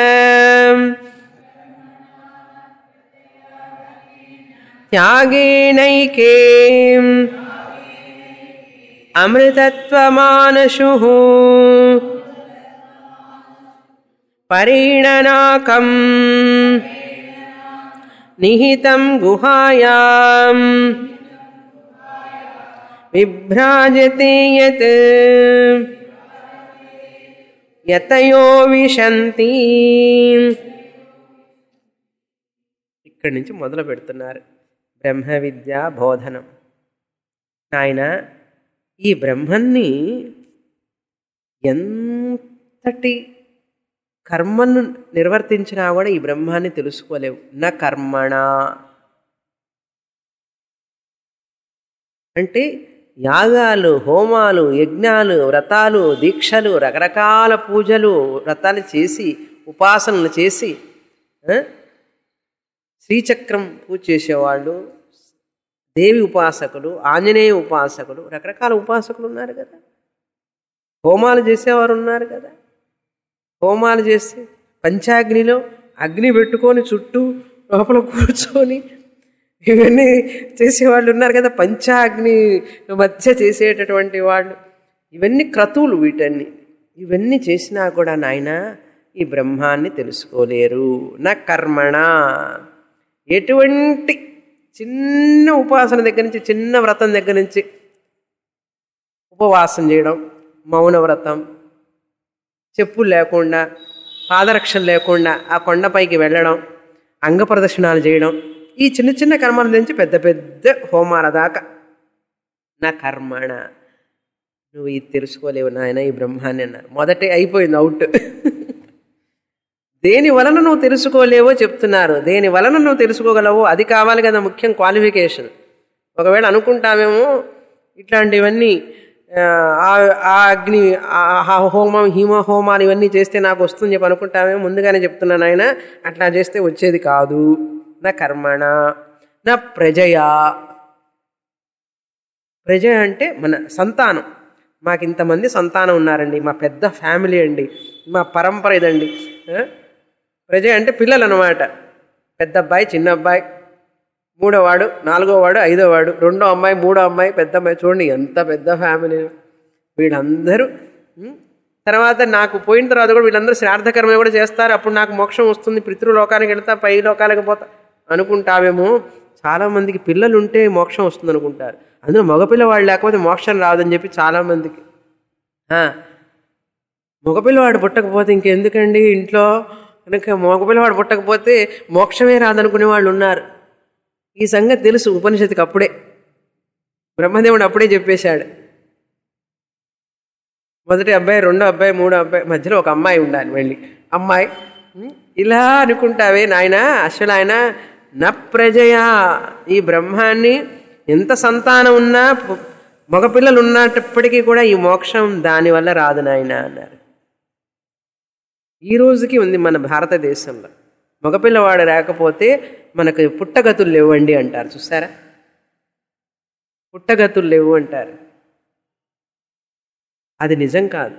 త్యాగేనైకే అమృతత్వమానశు పరిణనాకం నిహితం గుహాయాం విభ్రాజతే యత్ యతయో విశంతి ఇక్కడి నుంచి మొదలు పెడుతున్నారు బ్రహ్మ విద్య బోధనం నాయన ఈ బ్రహ్మన్ని ఎంతటి కర్మను నిర్వర్తించినా కూడా ఈ బ్రహ్మాన్ని తెలుసుకోలేవు నా కర్మణ అంటే యాగాలు హోమాలు యజ్ఞాలు వ్రతాలు దీక్షలు రకరకాల పూజలు వ్రతాలు చేసి ఉపాసనలు చేసి ఆ, శ్రీచక్రం పూజ చేసేవాళ్ళు దేవి ఉపాసకులు ఆంజనేయ ఉపాసకులు రకరకాల ఉపాసకులు ఉన్నారు కదా హోమాలు చేసేవారు ఉన్నారు కదా హోమాలు చేసి పంచాగ్నిలో అగ్ని పెట్టుకొని చుట్టూ లోపల కూర్చొని ఇవన్నీ చేసేవాళ్ళు ఉన్నారు కదా పంచాగ్ని మధ్య చేసేటటువంటి వాళ్ళు ఇవన్నీ క్రతువులు వీటన్ని ఇవన్నీ చేసినా కూడా నాయన ఈ బ్రహ్మాన్ని తెలుసుకోలేరు నా కర్మణ ఎటువంటి చిన్న ఉపాసన దగ్గర నుంచి చిన్న వ్రతం దగ్గర నుంచి ఉపవాసం చేయడం మౌన వ్రతం చెప్పులు లేకుండా పాదరక్షలు లేకుండా ఆ కొండపైకి వెళ్ళడం అంగ ప్రదర్శనాలు చేయడం ఈ చిన్న చిన్న కర్మల నుంచి పెద్ద పెద్ద హోమాల దాకా నా కర్మణ నువ్వు ఇది తెలుసుకోలేవు నాయన ఈ బ్రహ్మాన్ని అన్నారు మొదటే అయిపోయింది అవుట్ దేని వలన నువ్వు తెలుసుకోలేవో చెప్తున్నారు దేని వలన నువ్వు తెలుసుకోగలవో అది కావాలి కదా ముఖ్యం క్వాలిఫికేషన్ ఒకవేళ అనుకుంటామేమో ఇట్లాంటివన్నీ ఆ, ఆ- ఆ అగ్ని ఆ ఆ హోమం హిమ హోమాలు ఇవన్నీ చేస్తే నాకు వస్తుంది చెప్పి అనుకుంటామేమో ముందుగానే చెప్తున్నాను ఆయన అట్లా చేస్తే వచ్చేది కాదు నా కర్మణ నా ప్రజయా ప్రజ అంటే మన సంతానం మాకు ఇంతమంది సంతానం ఉన్నారండి మా పెద్ద ఫ్యామిలీ అండి మా పరంపర ఇదండి ఆ? ప్రజ అంటే పిల్లలు అనమాట పెద్ద అబ్బాయి చిన్న అబ్బాయి మూడోవాడు నాలుగోవాడు ఐదోవాడు రెండో అమ్మాయి మూడో అమ్మాయి పెద్ద అమ్మాయి చూడండి ఎంత పెద్ద ఫ్యామిలీ వీళ్ళందరూ ఉం? తర్వాత నాకు పోయిన తర్వాత కూడా వీళ్ళందరూ శ్రాద్ధకర్మ కూడా చేస్తారు అప్పుడు నాకు మోక్షం వస్తుంది పితృలోకానికి వెళ్తా పై లోకాలకు పోతా అనుకుంటావేమో చాలామందికి పిల్లలు ఉంటే మోక్షం వస్తుంది అనుకుంటారు అందులో మగపిల్లవాడు లేకపోతే మోక్షం రాదని చెప్పి చాలామందికి ఆ, మగపిల్లవాడు పుట్టకపోతే ఇంకెందుకండి ఇంట్లో కనుక మగపిల్లవాడు పుట్టకపోతే మోక్షమే రాదనుకునే వాళ్ళు ఉన్నారు ఈ సంగతి తెలుసు ఉపనిషత్తుకి అప్పుడే బ్రహ్మదేవుడు అప్పుడే చెప్పేశాడు మొదటి అబ్బాయి రెండో అబ్బాయి మూడో అబ్బాయి మధ్యలో ఒక అమ్మాయి ఉండాలి వెళ్ళి అమ్మాయి ఉం, ఇలా అనుకుంటావే నాయన అసలు ఆయన న ప్రజయా ఈ బ్రహ్మాన్ని ఎంత సంతానం ఉన్నా పు- మగపిల్లలు ఉన్నప్పటికీ కూడా ఈ మోక్షం దానివల్ల రాదు నాయన అన్నారు ఈ రోజుకి ఉంది మన భారతదేశంలో మగపిల్లవాడు రాకపోతే మనకు పుట్టగతులు లేవండి అంటారు చూసారా పుట్టగతులు లేవు అంటారు అది నిజం కాదు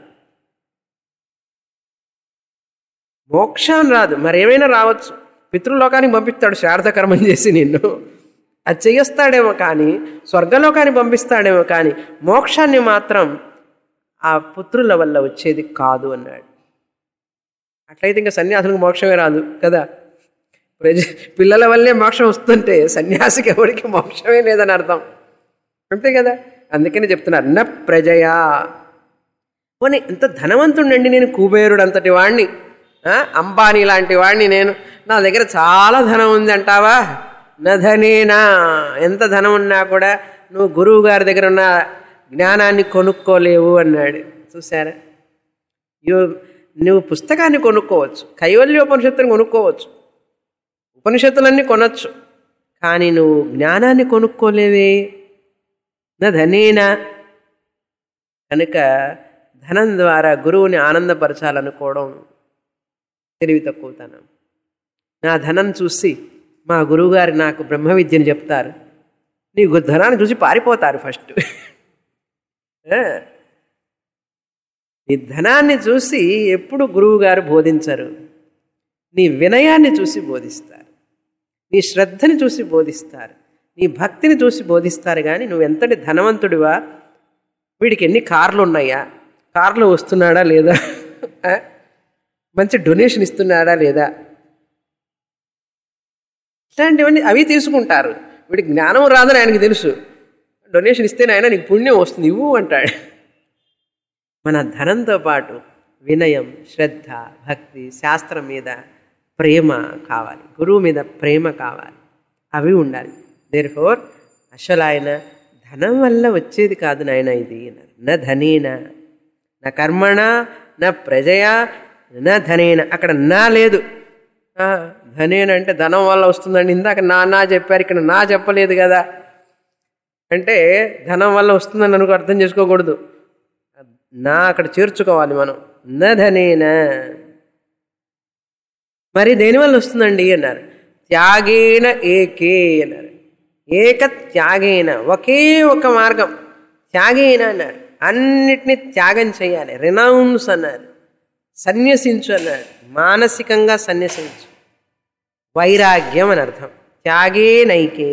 మోక్షం రాదు మరేమైనా రావచ్చు పితృలోకానికి పంపిస్తాడు శారదకర్మం చేసి నిన్ను అది చేయిస్తాడేమో కానీ స్వర్గలోకానికి పంపిస్తాడేమో కానీ మోక్షాన్ని మాత్రం ఆ పుత్రుల వల్ల వచ్చేది కాదు అన్నాడు అట్లయితే ఇంకా సన్యాసులకు మోక్షమే రాదు కదా ప్రజ పిల్లల వల్లే మోక్షం వస్తుంటే సన్యాసికి ఎవరికి మోక్షమే లేదని అర్థం అంతే కదా అందుకని చెప్తున్నారు న ప్రజయా పోనీ ఎంత ధనవంతుడండి నేను కుబేరుడు అంతటి వాడిని ఆ, అంబానీ లాంటి వాడిని నేను నా దగ్గర చాలా ధనం ఉంది అంటావా నధనేనా ఎంత ధనం ఉన్నా కూడా నువ్వు గురువు గారి దగ్గర ఉన్న జ్ఞానాన్ని కొనుక్కోలేవు అన్నాడు చూసారా యు- నువ్వు పుస్తకాన్ని కొనుక్కోవచ్చు కైవల్యోపనిషత్తుని కొనుక్కోవచ్చు ఉపనిషత్తులన్నీ కొనొచ్చు కానీ నువ్వు జ్ఞానాన్ని కొనుక్కోలేవే నా ధనేనా కనుక ధనం ద్వారా గురువుని ఆనందపరచాలనుకోవడం తెలివి తక్కువతనం నా ధనం చూసి మా గురువుగారు నాకు బ్రహ్మ విద్యను చెప్తారు నీ గు- ధనాన్ని చూసి పారిపోతారు ఫస్ట్ ఆ. నీ ధనాన్ని చూసి ఎప్పుడు గురువుగారు బోధించరు నీ వినయాన్ని చూసి బోధిస్తారు నీ శ్రద్ధని చూసి బోధిస్తారు నీ భక్తిని చూసి బోధిస్తారు కానీ నువ్వు ఎంతటి ధనవంతుడివా వీడికి ఎన్ని కార్లు ఉన్నాయా కార్లు వస్తున్నాడా లేదా ఆ? మంచి డొనేషన్ ఇస్తున్నాడా లేదా ఇట్లాంటివన్నీ అవి తీసుకుంటారు వీడికి జ్ఞానం రాదని ఆయనకి తెలుసు డొనేషన్ ఇస్తేనే ఆయన నీకు పుణ్యం వస్తుంది ఇవ్వు అంటాడు మన ధనంతో పాటు వినయం శ్రద్ధ భక్తి శాస్త్రం మీద ప్రేమ కావాలి గురువు మీద ప్రేమ కావాలి అవి ఉండాలి దేర్ ఫోర్ అసలు ఆయన ధనం వల్ల వచ్చేది కాదు నాయన ఇది అన్నారు నా ధనేన నా కర్మణ నా ప్రజయా నా ధనేన అక్కడ నా లేదు ఆ, ధనేన అంటే ధనం వల్ల వస్తుందండి ఇందాక నా నా చెప్పారు ఇక్కడ నా చెప్పలేదు కదా అంటే ధనం వల్ల వస్తుందని అనుకో అర్థం చేసుకోకూడదు నా అక్కడ చేర్చుకోవాలి మనం నధనేన మరి దేనివల్ల వస్తుందండి అన్నారు త్యాగేన ఏకే అన్నారు ఏక త్యాగేన ఒకే ఒక మార్గం త్యాగేన అన్నారు అన్నిటినీ త్యాగం చేయాలి రినౌన్స్ అన్నారు సన్యసించు అన్నారు మానసికంగా సన్యసించు వైరాగ్యం అని అర్థం త్యాగే నైకే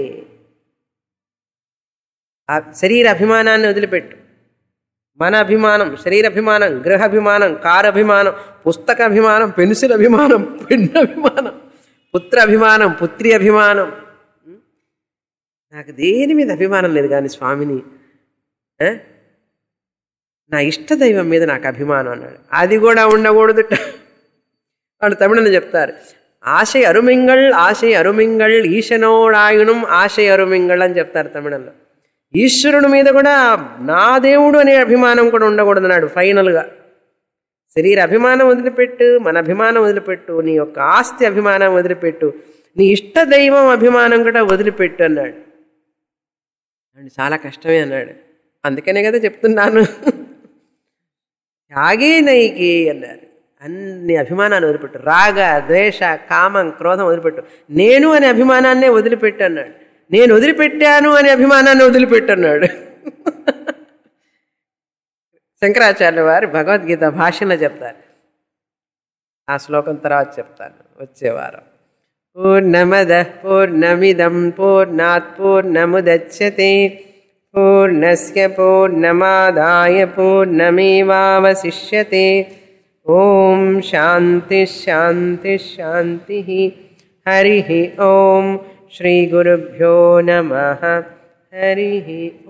ఆ శరీర అభిమానాన్ని వదిలిపెట్టు మన అభిమానం శరీర అభిమానం గృహ అభిమానం కార్ అభిమానం పుస్తక అభిమానం పెన్సిల్ అభిమానం పెన్ అభిమానం పుత్ర అభిమానం పుత్రి అభిమానం నాకు దేని మీద అభిమానం లేదు కానీ స్వామిని ఆ? నా ఇష్టదైవం మీద నాకు అభిమానం అన్నాడు అది కూడా ఉండకూడదు వాళ్ళు తమిళంలో చెప్తారు ఆశయ అరుమింగళ్ ఆశయ అరుమింగళ్ ఈశనోడాయునం ఆశయ అరుమింగళ్ అని చెప్తారు తమిళంలో ఈశ్వరుని మీద కూడా నా దేవుడు అనే అభిమానం కూడా ఉండకూడదు అన్నాడు ఫైనల్గా శరీర అభిమానం వదిలిపెట్టు మన అభిమానం వదిలిపెట్టు నీ యొక్క ఆస్తి అభిమానం వదిలిపెట్టు నీ ఇష్ట దైవం అభిమానం కూడా వదిలిపెట్టు అన్నాడు అండి చాలా కష్టమే అన్నాడు అందుకనే కదా చెప్తున్నాను త్యాగే నైకి అన్నారు అన్ని అభిమానాన్ని వదిలిపెట్టు రాగ ద్వేష కామం క్రోధం వదిలిపెట్టు నేను అనే అభిమానాన్నే వదిలిపెట్టు అన్నాడు నేను వదిలిపెట్టాను అనే అభిమానాన్ని వదిలిపెట్టు అన్నాడు శంకరాచార్య వారు భగవద్గీత భాషలో చెప్తారు ఆ శ్లోకం తర్వాత చెప్తాను వచ్చే వారం పూర్ణమద పూర్ణమిదం పూర్ణాత్ పూర్ణముదచ్చతే పూర్ణస్య పూర్ణమాదాయ పూర్ణమేవావశిష్యతే ఓం శాంతి శాంతి శాంతి హరి ఓం శ్రీ గురుభ్యో నమ హరి